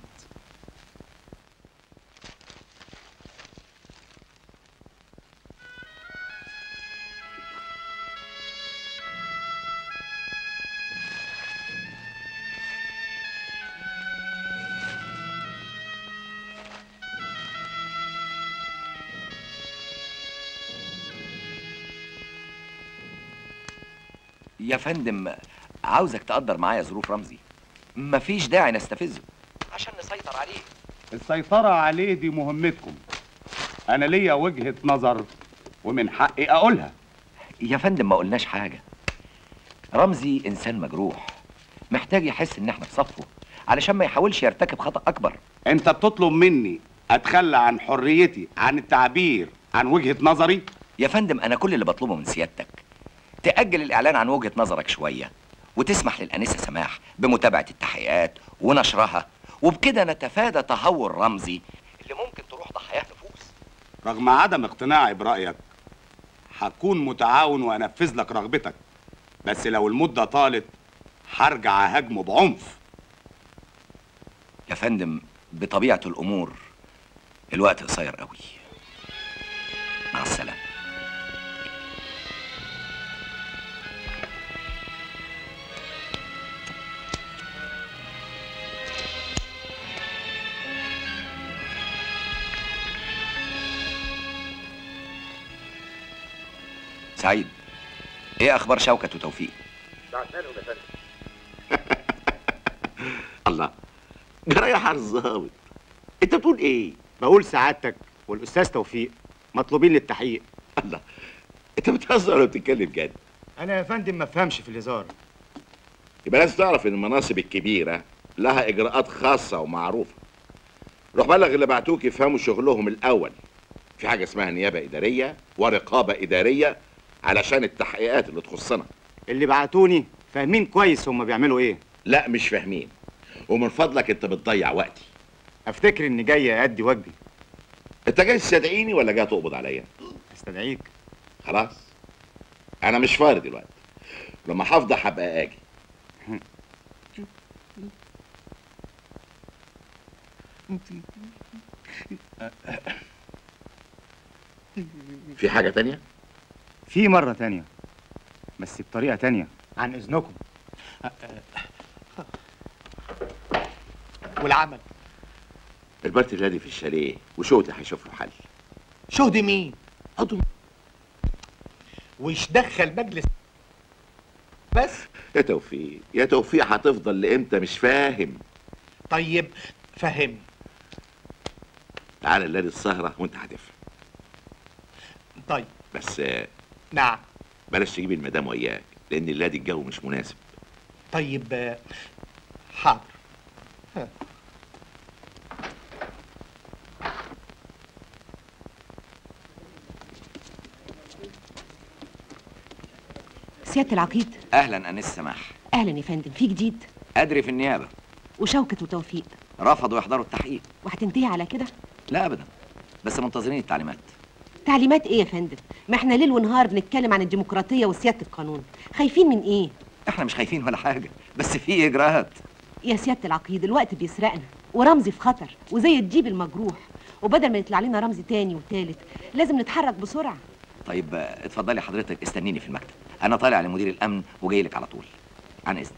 يا فندم عاوزك تقدر معايا ظروف رمزي مفيش داعي نستفزه عشان نسيطر عليه السيطرة عليه دي مهمتكم أنا ليا وجهة نظر ومن حقي أقولها يا فندم ما قلناش حاجة رمزي إنسان مجروح محتاج يحس إن احنا في صفه علشان ما يحاولش يرتكب خطأ أكبر أنت بتطلب مني أتخلى عن حريتي عن التعبير عن وجهة نظري يا فندم أنا كل اللي بطلبه من سيادتك تأجل الإعلان عن وجهة نظرك شوية وتسمح للأنسة سماح بمتابعة التحقيقات ونشرها وبكده نتفادى تهور رمزي اللي ممكن تروح ضحاياه نفوس رغم عدم اقتناعي برأيك هكون متعاون وأنفذ لك رغبتك بس لو المدة طالت هرجع أهاجمه بعنف يا فندم بطبيعة الأمور الوقت قصير قوي مع السلامة سعيد ايه اخبار شوكت وتوفيق بعتلهم يا فندم الله جرى يا حارس الظابط انت بتقول ايه بقول سعادتك والاستاذ توفيق مطلوبين للتحقيق الله انت بتهزر ولا بتتكلم جد انا يا فندم ما افهمش في الهزار يبقى لازم تعرف ان المناصب الكبيره لها اجراءات خاصه ومعروفه روح بلغ اللي بعتوك يفهموا شغلهم الاول في حاجه اسمها نيابه اداريه ورقابه اداريه علشان التحقيقات اللي تخصنا اللي بعتوني فاهمين كويس هم بيعملوا ايه لا مش فاهمين ومن فضلك انت بتضيع وقتي افتكر اني جاي ادي واجبي انت جاي تستدعيني ولا جاي تقبض عليا استدعيك خلاص انا مش فاضي دلوقتي لما هفضى هبقى اجي في حاجه تانية في مرة تانية بس بطريقة تانية عن اذنكم والعمل البارتي الذي في الشاليه وشوتي هيشوف له حل شهد مين عضو ويش دخل مجلس بس يا توفيق يا توفيق هتفضل لامتى مش فاهم طيب فهمني تعالى الليل السهره وانت هتفهم طيب بس آه، نعم بلاش تجيب المدام وياك لان الليل الجو مش مناسب طيب آه، حاضر ها. سيادة العقيد اهلا انس سماح أهلا يا فندم في جديد ادري في النيابه وشوكة وتوفيق رفضوا يحضروا التحقيق وهتنتهي على كده لا ابدا بس منتظرين التعليمات تعليمات ايه يا فندم ما احنا ليل ونهار بنتكلم عن الديمقراطية وسيادة القانون خايفين من ايه احنا مش خايفين ولا حاجه بس في اجراءات يا سيادة العقيد الوقت بيسرقنا ورمزي في خطر وزي الديب المجروح وبدل ما يطلع لنا رمزي تاني وتالت لازم نتحرك بسرعة طيب آه، اتفضلي حضرتك استنيني في المكتب انا طالع لمدير الامن وجاي لك على طول عن اذنك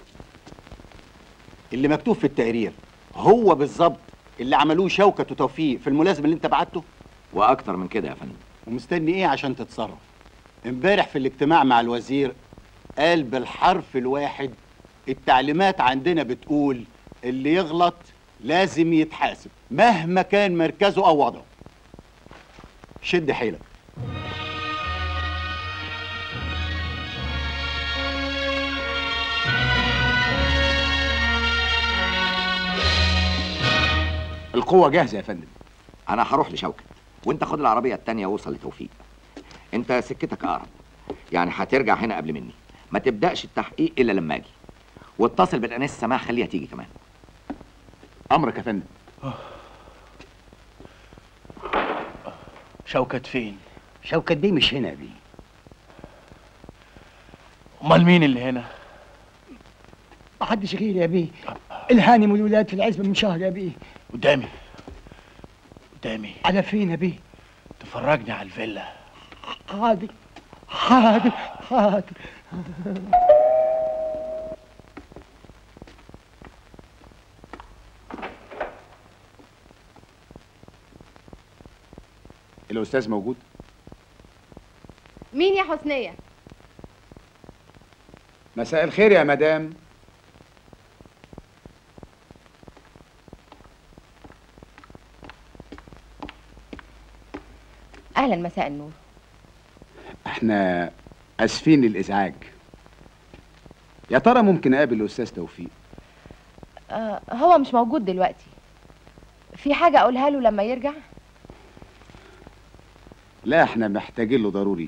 اللي مكتوب في التقرير هو بالظبط اللي عملوه شوكة وتوفيق في الملازم اللي انت بعته واكتر من كده يا فندم ومستني ايه عشان تتصرف امبارح في الاجتماع مع الوزير قال بالحرف الواحد التعليمات عندنا بتقول اللي يغلط لازم يتحاسب مهما كان مركزه او وضعه شد حيلك القوه جاهزه يا فندم انا هروح لشوكت وانت خد العربيه التانية ووصل لتوفيق انت سكتك اقرب يعني هترجع هنا قبل مني ما تبداش التحقيق الا لما اجي واتصل بالانسه سماح خليها تيجي كمان امرك يا فندم شوكت فين شوكت بيه مش هنا يا بيه امال مين اللي هنا محدش غيري يا بيه الهانم والولاد في العزبة من شهر يا بيه قدامي قدامي على فين يا بيه تفرجني على الفيلا حاضر حاضر حاضر الاستاذ موجود مين يا حسنية مساء الخير يا مدام اهلا مساء النور احنا اسفين للازعاج يا ترى ممكن اقابل الاستاذ توفيق آه هو مش موجود دلوقتي في حاجه اقولها له لما يرجع لا احنا محتاجين له ضروري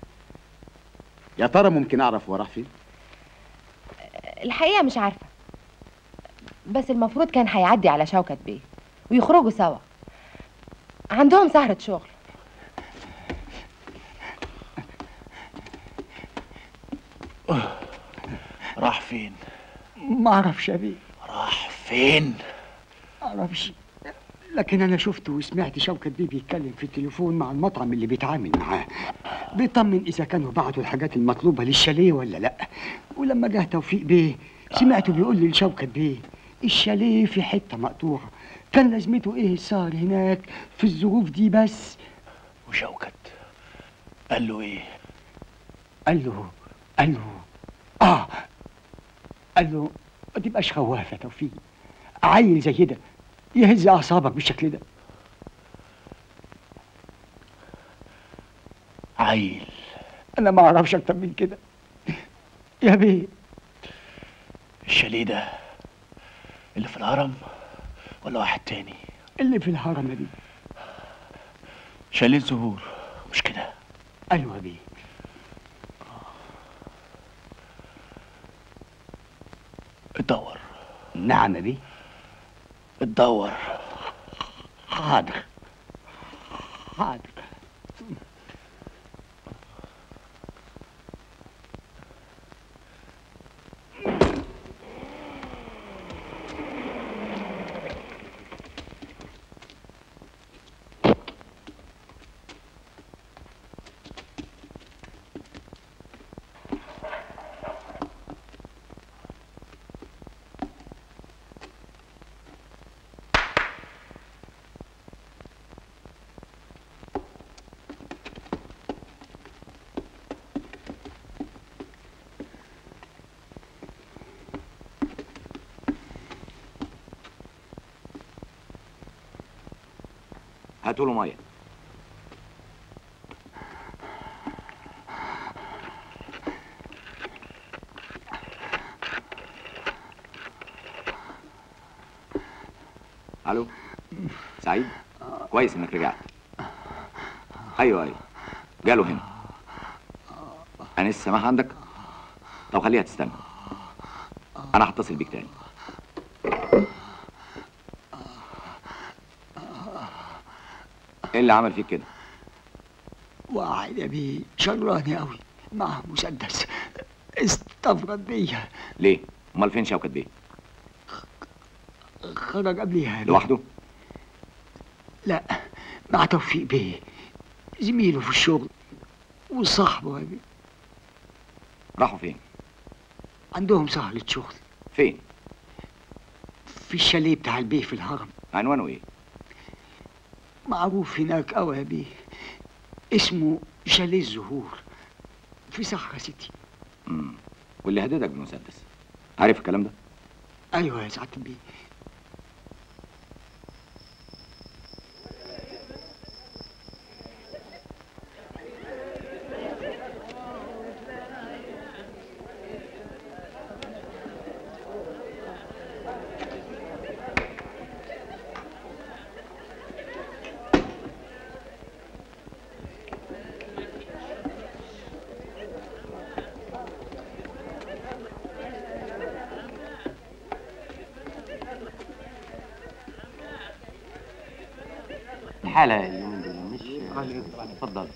يا ترى ممكن اعرف هو راح فين الحقيقه مش عارفه بس المفروض كان هيعدي على شوكت بيه ويخرجوا سوا عندهم سهرة شغل راح فين ما اعرفش ابي راح فين اعرفش لكن انا شفته وسمعت شوكت بيه بيتكلم في التليفون مع المطعم اللي بيتعامل معاه بيطمن اذا كانوا بعتوا الحاجات المطلوبه للشاليه ولا لا ولما جه توفيق بيه سمعته بيقول لي لشوكت بيه الشاليه في حته مقطوعه كان لازمته ايه السهر هناك في الظروف دي بس وشوكت قال له ايه قال له قال له اه قال له ما تبقاش خواف يا توفيق عيل زي ده يهز اعصابك بالشكل ده عيل انا ما اعرفش اكتر من كده يا بيه الشاليه ده اللي في الهرم ولا واحد تاني اللي في الهرم يا بيه شاليه الزهور مش كده ايوه يا بيه اتدور نعم يا بيه اتدور حاضر حاضر هاتوا له ميه الو سعيد كويس انك رجعت ايوه ايوه جاله هنا انس سماح عندك طب خليها تستنى انا هتصل بيك تاني ايه اللي عمل فيك كده واحد يا بيه شراني قوي معه مسدس استفرد بيا ليه امال فين شوكت بيه خرج قبليها يا بيه. لوحده لا مع توفيق بيه زميله في الشغل وصاحبه يا بيه راحوا فين عندهم سهرة شغل فين في الشاليه بتاع البيه في الهرم عنوانه ايه معروف هناك قوي يا بيه اسمه شاليه الزهور في صحرا سيتي امم واللي هددك بالمسدس عارف الكلام ده ايوه يا سعاده البيه الحالة اليومين دول مش اتفضل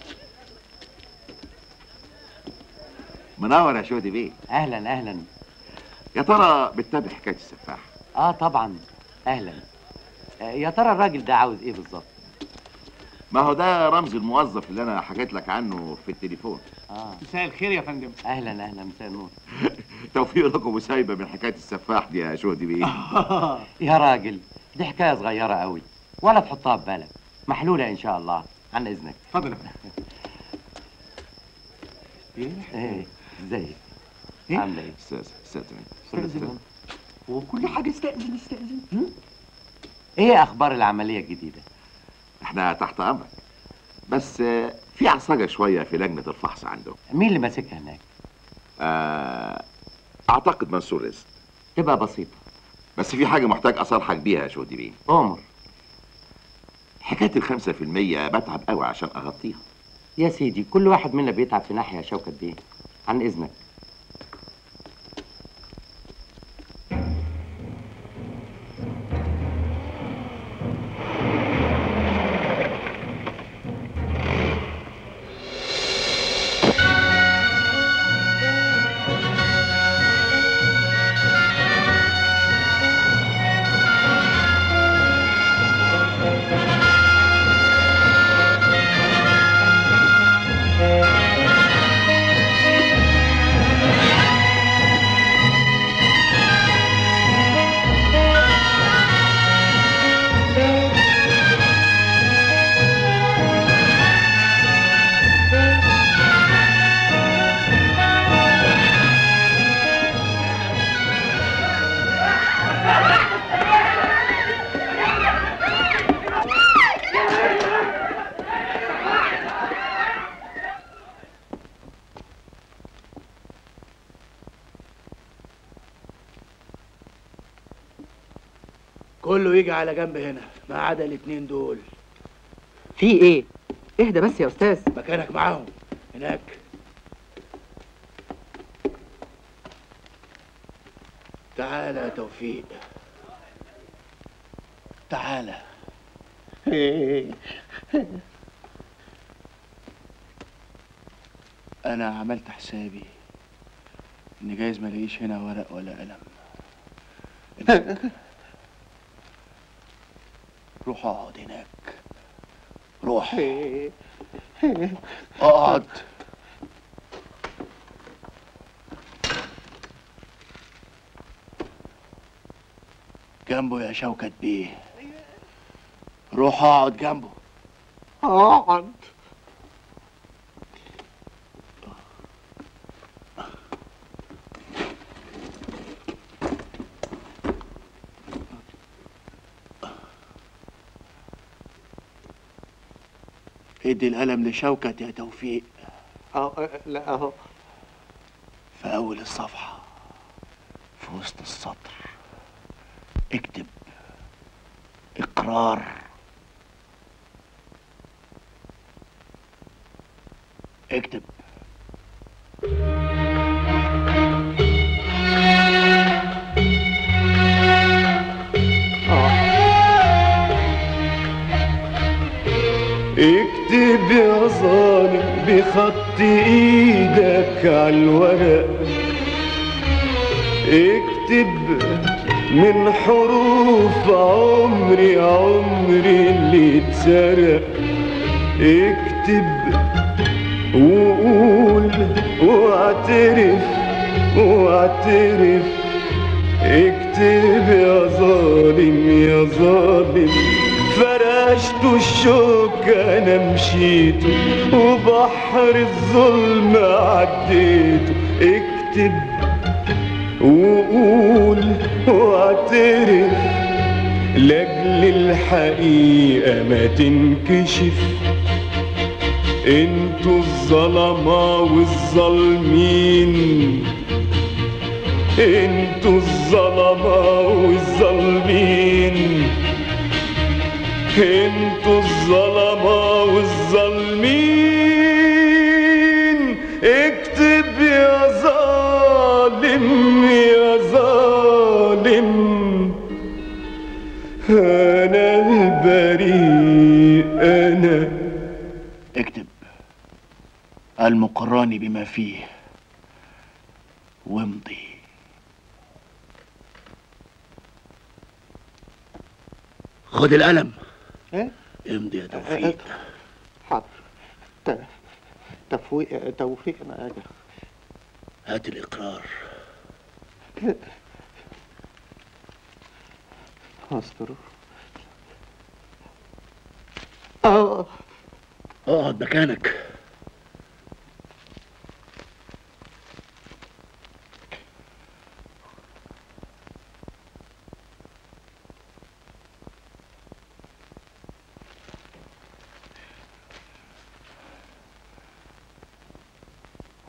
منور يا شودي بيه اهلا اهلا يا ترى بتتابع حكايه السفاح اه طبعا اهلا آه، يا ترى الراجل ده عاوز ايه بالظبط ما هو ده رمز الموظف اللي انا حكيت لك عنه في التليفون اه مساء الخير يا فندم اهلا اهلا مساء النور توفيق لكم وسايبه من حكايه السفاح دي يا شودي بيه يا راجل دي حكايه صغيره قوي ولا تحطها في بالك محلوله ان شاء الله عن اذنك اتفضل ايه ازيك عامله ايه؟ استاذ استاذ استاذن وكل حاجه استأذن استأذن ايه اخبار العمليه الجديده؟ احنا تحت امرك بس آه، في عصاجة شوية في لجنة الفحص عندهم مين اللي ماسكها هناك؟ آه، اعتقد منصور رزق تبقى بسيطة بس في حاجة محتاج اصالحك بيها يا شهدي بيه امر حكاية الخمسة في المية بتعب قوي عشان اغطيها يا سيدي كل واحد منا بيتعب في ناحيه يا شوكت بيه عن اذنك كله يجي على جنب هنا ما عدا الاتنين دول في ايه اهدى بس يا استاذ مكانك معاهم هناك تعالى يا توفيق تعالى انا عملت حسابي ان جايز ما الاقيش هنا ورق ولا قلم روح اقعد هناك روح اقعد جنبه يا شوكت بيه روح اقعد جنبه اقعد ادي القلم لشوكت يا توفيق اه لا اهو في اول الصفحة في وسط السطر اكتب اقرار اكتب اكتب يا ظالم بخط ايدك على الورق اكتب من حروف عمري عمري اللي اتسرق اكتب وقول واعترف واعترف اكتب يا ظالم يا ظالم فرشت الشوك انا مشيت وبحر الظلم عديته اكتب وقول واعترف لاجل الحقيقة ما تنكشف انتوا الظلمة والظالمين انتوا الظلمة والظالمين انتوا الظلمة والظالمين اكتب يا ظالم يا ظالم انا البريء انا اكتب المقران بما فيه وامضي خد القلم ايه امضي يا توفيق حاضر ت- تفويق توفيق انا اجي هات الاقرار استر اه اقعد مكانك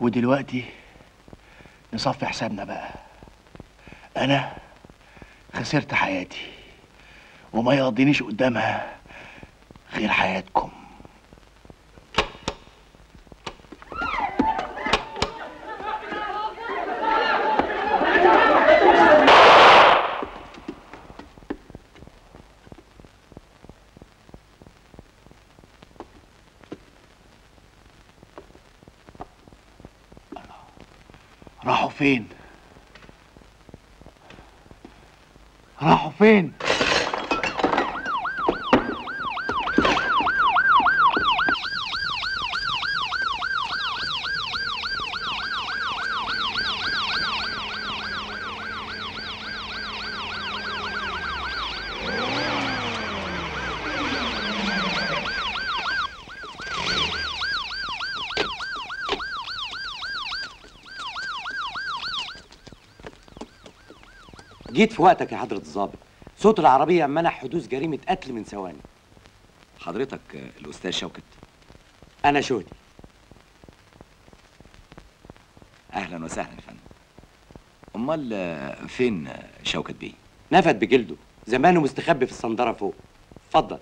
ودلوقتي نصفي حسابنا بقى انا خسرت حياتي وما يقضينيش قدامها غير حياتكم راحوا فين راحوا فين جيت في وقتك يا حضرة الضابط صوت العربية منع حدوث جريمة قتل من ثواني حضرتك آه، الاستاذ شوكت أنا شهدي اهلا وسهلا يا فندم امال آه، فين آه، شوكت بيه نفد بجلده زمانه مستخبي في الصندرة فوق اتفضل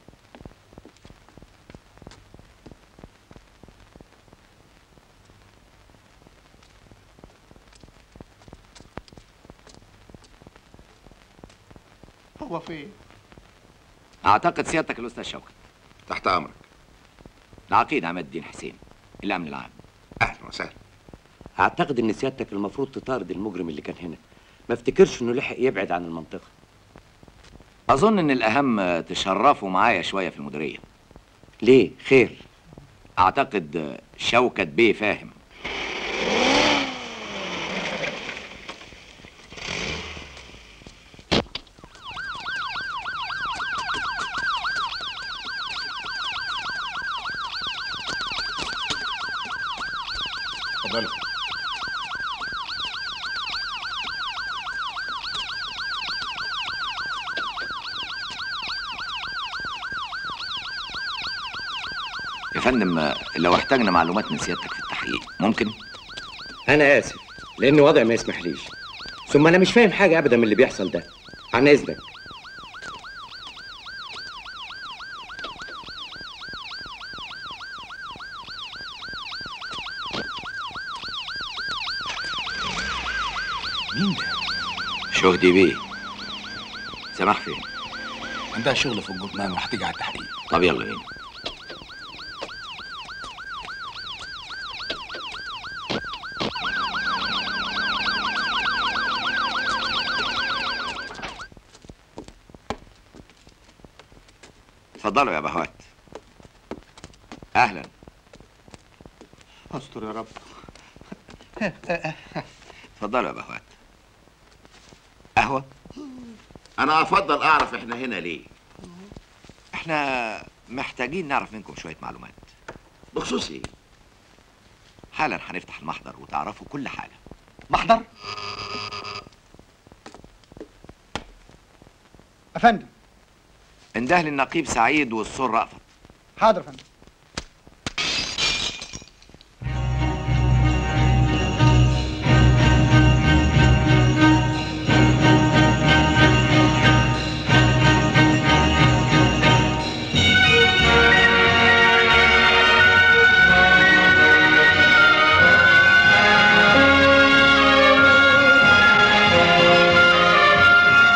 هو فين اعتقد سيادتك الاستاذ شوكت تحت امرك العقيد عماد الدين حسين الامن العام اهلا وسهلا أعتقد إن سيادتك المفروض تطارد المجرم اللي كان هنا ما افتكرش إنه لحق يبعد عن المنطقة اظن ان الاهم آه، تشرفوا معايا شويه في المديريه ليه خير اعتقد آه، شوكت بيه فاهم اتفضلوا يا فندم آه، لو احتاجنا معلومات من سيادتك في التحقيق ممكن أنا آسف لأن وضعي ما يسمحليش ثم أنا مش فاهم حاجة أبدا من اللي بيحصل ده عن إذنك مين ده؟ شهدي بيه سماح فين عندها شغل في الجرنان وهتيجي على التحقيق طب يلا بينا اتفضلوا يا بهوات اهلا استر يا رب اتفضلوا يا بهوات قهوه انا افضل اعرف احنا هنا ليه احنا محتاجين نعرف منكم شويه معلومات بخصوص ايه حالا هنفتح المحضر وتعرفوا كل حاجه محضر افندم انده للنقيب سعيد والسر رأفت حاضر يا فندم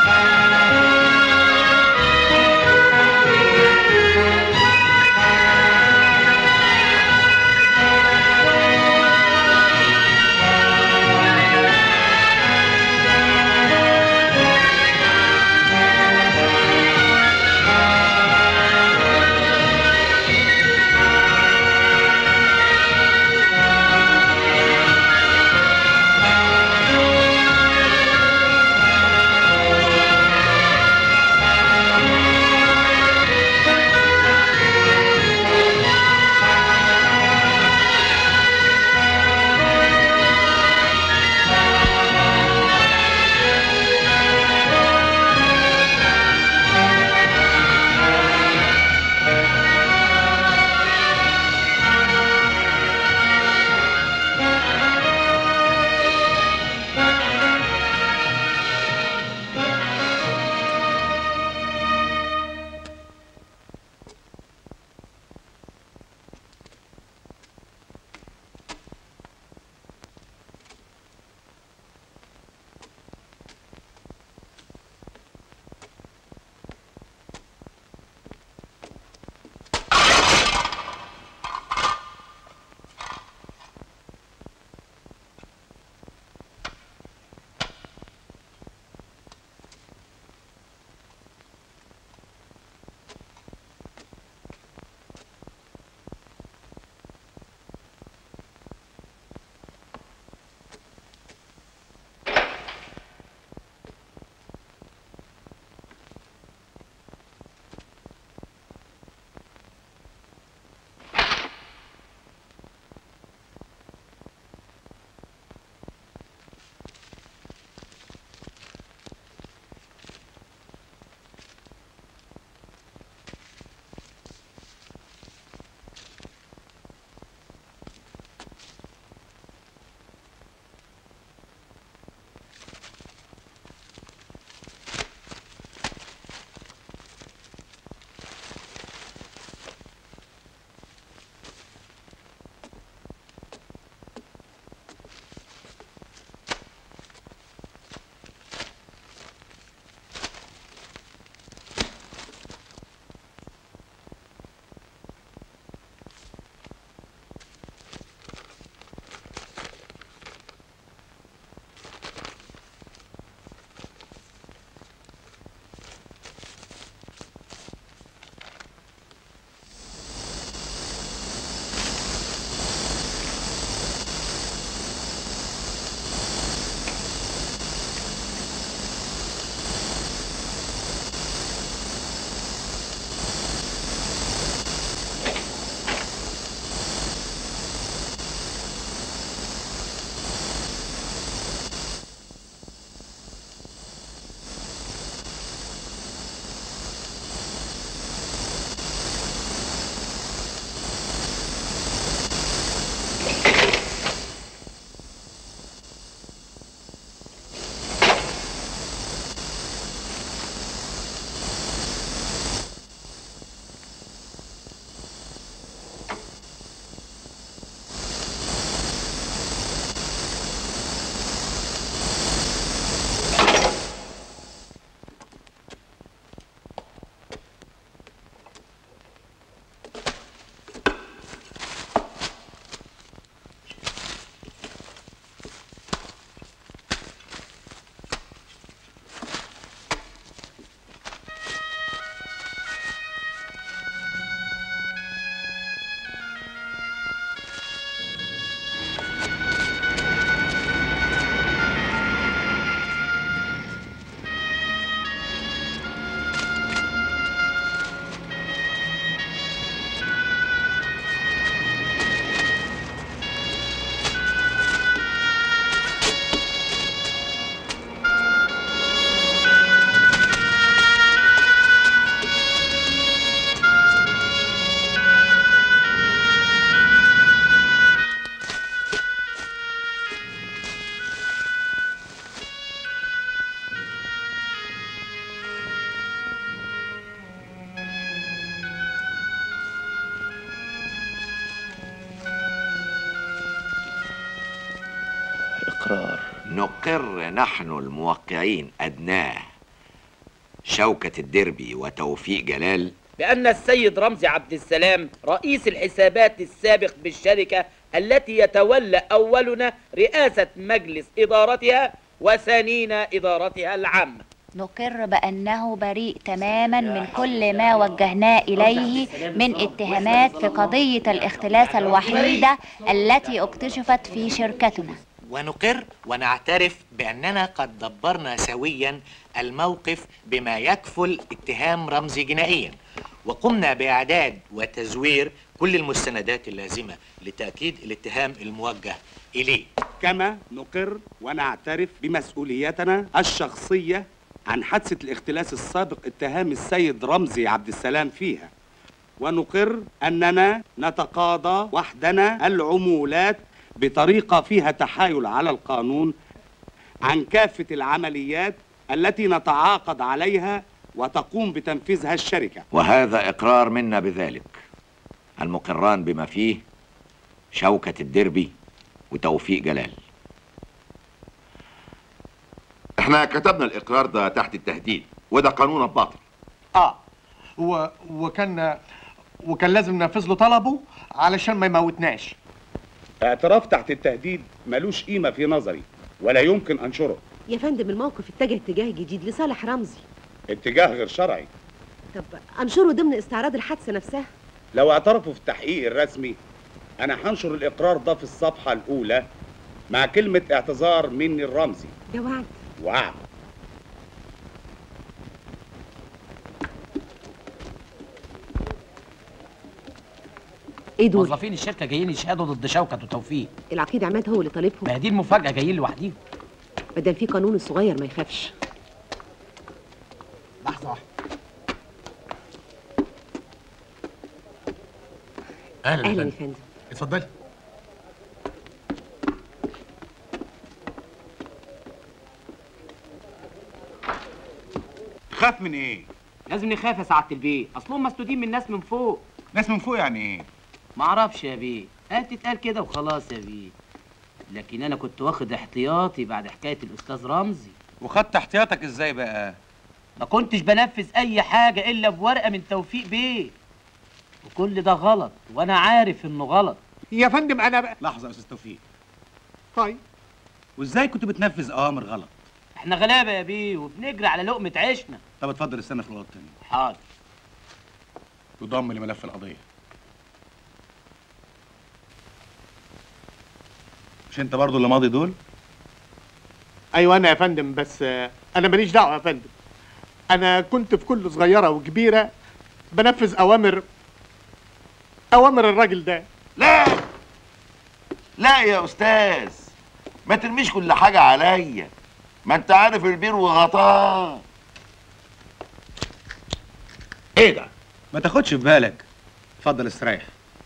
Thank الإقرار نقر نحن الموقعين أدناه شوكة الدربي وتوفيق جلال بأن السيد رمزي عبد السلام رئيس الحسابات السابق بالشركة التي يتولى أولنا رئاسة مجلس إدارتها وثانينا إدارتها العامة نقر بأنه بريء تماما من كل ما وجهناه إليه من اتهامات في قضية الاختلاس الوحيدة التي اكتشفت في شركتنا ونقر ونعترف بأننا قد دبرنا سويا الموقف بما يكفل اتهام رمزي جنائيا وقمنا بإعداد وتزوير كل المستندات اللازمة لتأكيد الاتهام الموجه إليه كما نقر ونعترف بمسؤوليتنا الشخصية عن حادثة الاختلاس السابق اتهام السيد رمزي عبد السلام فيها ونقر أننا نتقاضى وحدنا العمولات بطريقة فيها تحايل على القانون عن كافة العمليات التي نتعاقد عليها وتقوم بتنفيذها الشركة وهذا إقرار منا بذلك المقران بما فيه شوكة الدربي وتوفيق جلال احنا كتبنا الاقرار ده تحت التهديد وده قانون باطل اه و... وكان وكان لازم ننفذ له طلبه علشان ما يموتناش اعتراف تحت التهديد ملوش قيمة في نظري ولا يمكن أنشره يا فندم الموقف اتجه اتجاه جديد لصالح رمزي اتجاه غير شرعي طب انشره ضمن استعراض الحادثه نفسها لو اعترفوا في التحقيق الرسمي أنا هنشر الإقرار ده في الصفحة الأولى مع كلمة اعتذار مني الرمزي ده وعد وعد ايه دول؟ موظفين الشركة جايين يشهدوا ضد شوكة وتوفيق العقيد عماد هو اللي طالبهم ما هي دي المفاجأة جايين لوحديهم ما دام في قانون الصغير ما يخافش لحظة واحدة أهلا اهلا يا فندم اتفضلي خاف من ايه؟ لازم نخاف يا سعادة البيه اصلهم مسدودين من ناس من فوق ناس من فوق يعني ايه؟ معرفش يا بيه قال تتقال كده وخلاص يا بيه لكن انا كنت واخد احتياطي بعد حكاية الاستاذ رمزي وخدت احتياطك ازاي بقى؟ ما كنتش بنفذ اي حاجة الا بورقة من توفيق بيه وكل ده غلط وانا عارف انه غلط يا فندم انا بقى لحظة يا أستاذ توفيق طيب وازاي كنت بتنفذ أوامر غلط؟ احنا غلابة يا بيه وبنجري على لقمة عيشنا طب اتفضل استنى في الأوضة التانية حاضر يضم لملف القضية مش انت برضو اللي ماضي دول؟ ايوه انا يا فندم بس آه، انا ماليش دعوه يا فندم انا كنت في كل صغيره وكبيره بنفذ اوامر اوامر الراجل ده لا لا يا استاذ ما ترميش كل حاجه عليا ما انت عارف البير وغطاه ايه ده ما تاخدش في بالك اتفضل استريح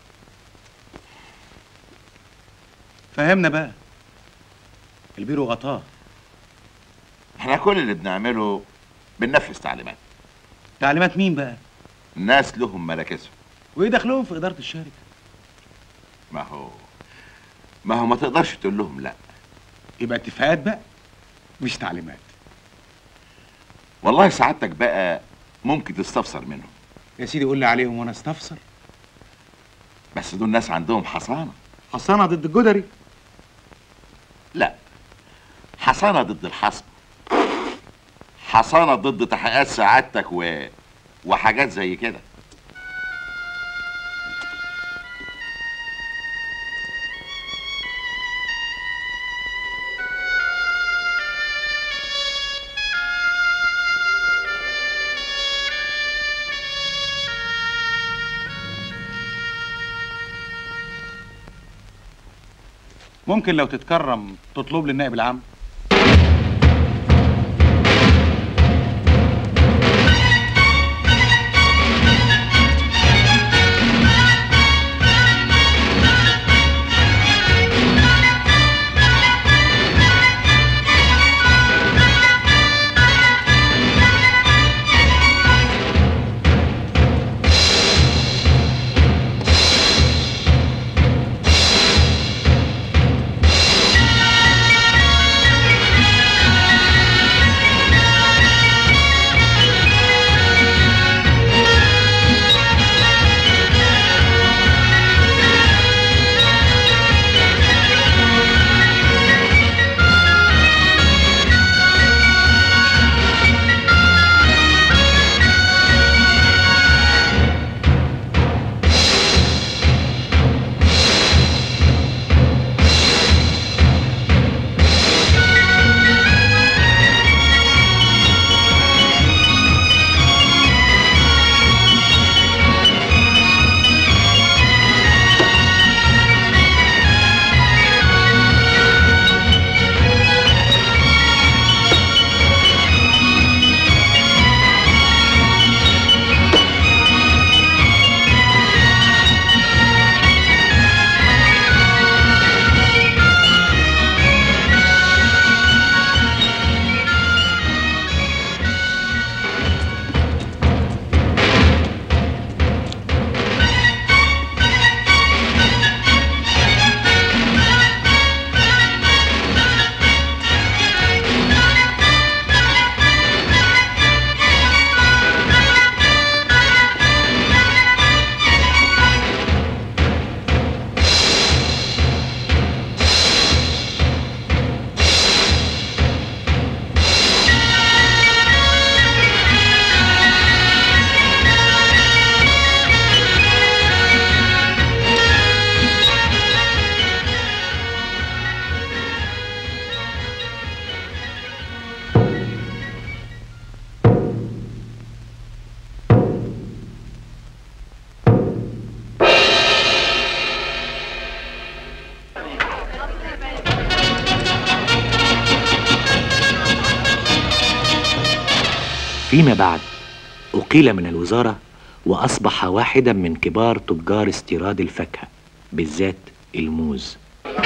فهمنا بقى البيرو غطاه احنا كل اللي بنعمله بننفذ تعليمات تعليمات مين بقى؟ الناس لهم مراكزهم وايه دخلهم في إدارة الشركة؟ ما هو ما هو ما تقدرش تقول لهم لا يبقى اتفاقات بقى مش تعليمات والله سعادتك بقى ممكن تستفسر منهم يا سيدي قول لي عليهم وانا استفسر بس دول ناس عندهم حصانه حصانه ضد الجدري لا حصانه ضد الحصب حصانه ضد تحقيقات سعادتك و... وحاجات زي كده ممكن لو تتكرم تطلب لي النائب العام فيما بعد أقيل من الوزارة وأصبح واحدا من كبار تجار استيراد الفاكهة بالذات الموز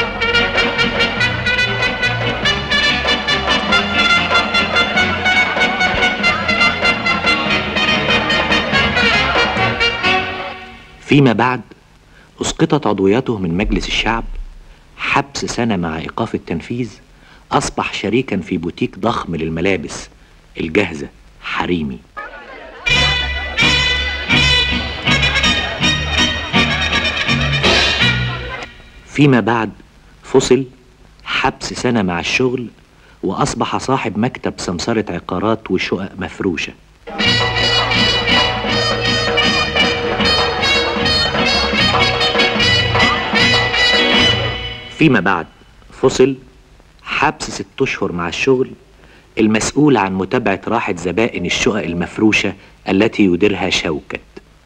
فيما بعد أسقطت عضويته من مجلس الشعب حبس سنة مع إيقاف التنفيذ أصبح شريكا في بوتيك ضخم للملابس الجاهزة حريمي فيما بعد فصل حبس سنة مع الشغل وأصبح صاحب مكتب سمسرة عقارات وشقق مفروشة فيما بعد فصل حبس ست أشهر مع الشغل المسؤول عن متابعة راحة زبائن الشقق المفروشة التي يديرها شوكت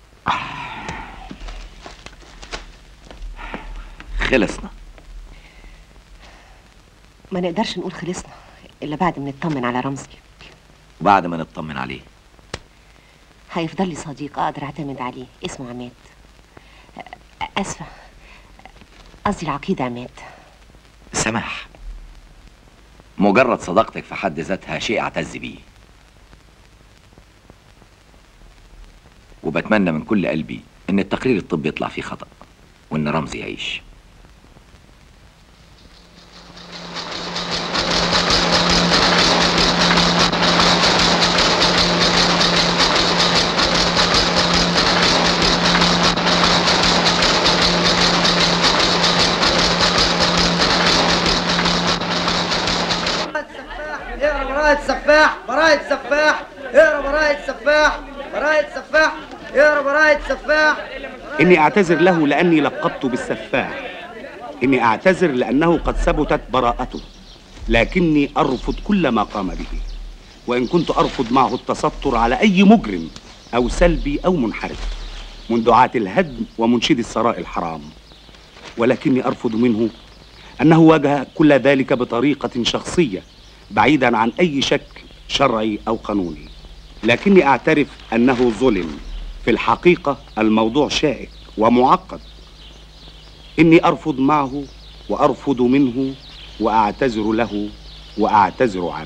خلصنا ما نقدرش نقول خلصنا الا بعد ما نطمن على رمزي وبعد ما نطمن عليه هيفضل لي صديق اقدر اعتمد عليه اسمه عماد أ- اسفه قصدي العقيد عماد سماح مجرد صداقتك في حد ذاتها شيء اعتز بيه وبتمنى من كل قلبي ان التقرير الطبي يطلع فيه خطأ وان رمزي يعيش اقرا براءة سفاح براءة سفاح اقرا براءة سفاح براءة سفاح اقرا براءة سفاح إني أعتذر له لأني لقبت بالسفاح إني أعتذر لأنه قد ثبتت براءته لكني أرفض كل ما قام به وإن كنت أرفض معه التستر على أي مجرم أو سلبي أو منحرف من دعاة الهدم ومنشد الثراء الحرام ولكني أرفض منه أنه واجه كل ذلك بطريقة شخصية بعيدا عن أي شكل شرعي أو قانوني لكني أعترف أنه ظلم في الحقيقة الموضوع شائك ومعقد إني أرفض معه وأرفض منه وأعتذر له وأعتذر عنه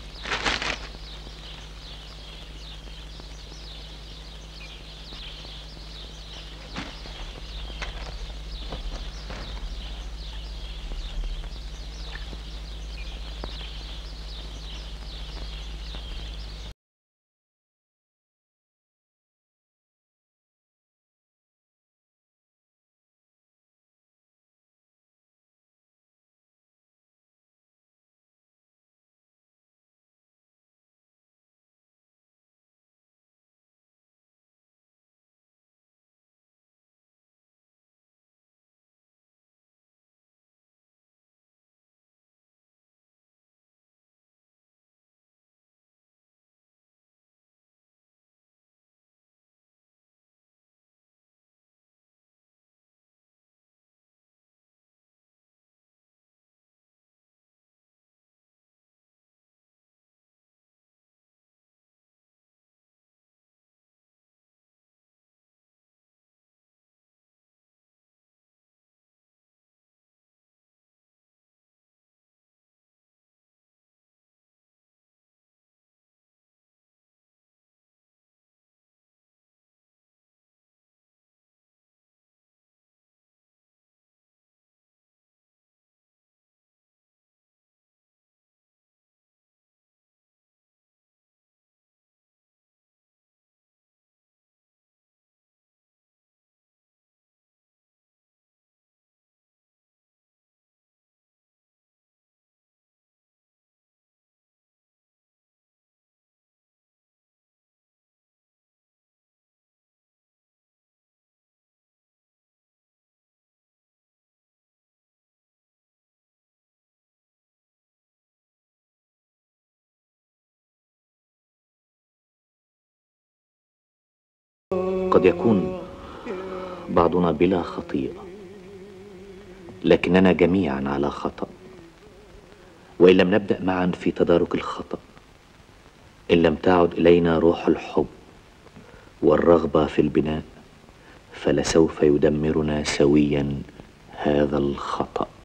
قد يكون بعضنا بلا خطيئة لكننا جميعا على خطأ وإن لم نبدأ معا في تدارك الخطأ إن لم تعد إلينا روح الحب والرغبة في البناء فلسوف يدمرنا سويا هذا الخطأ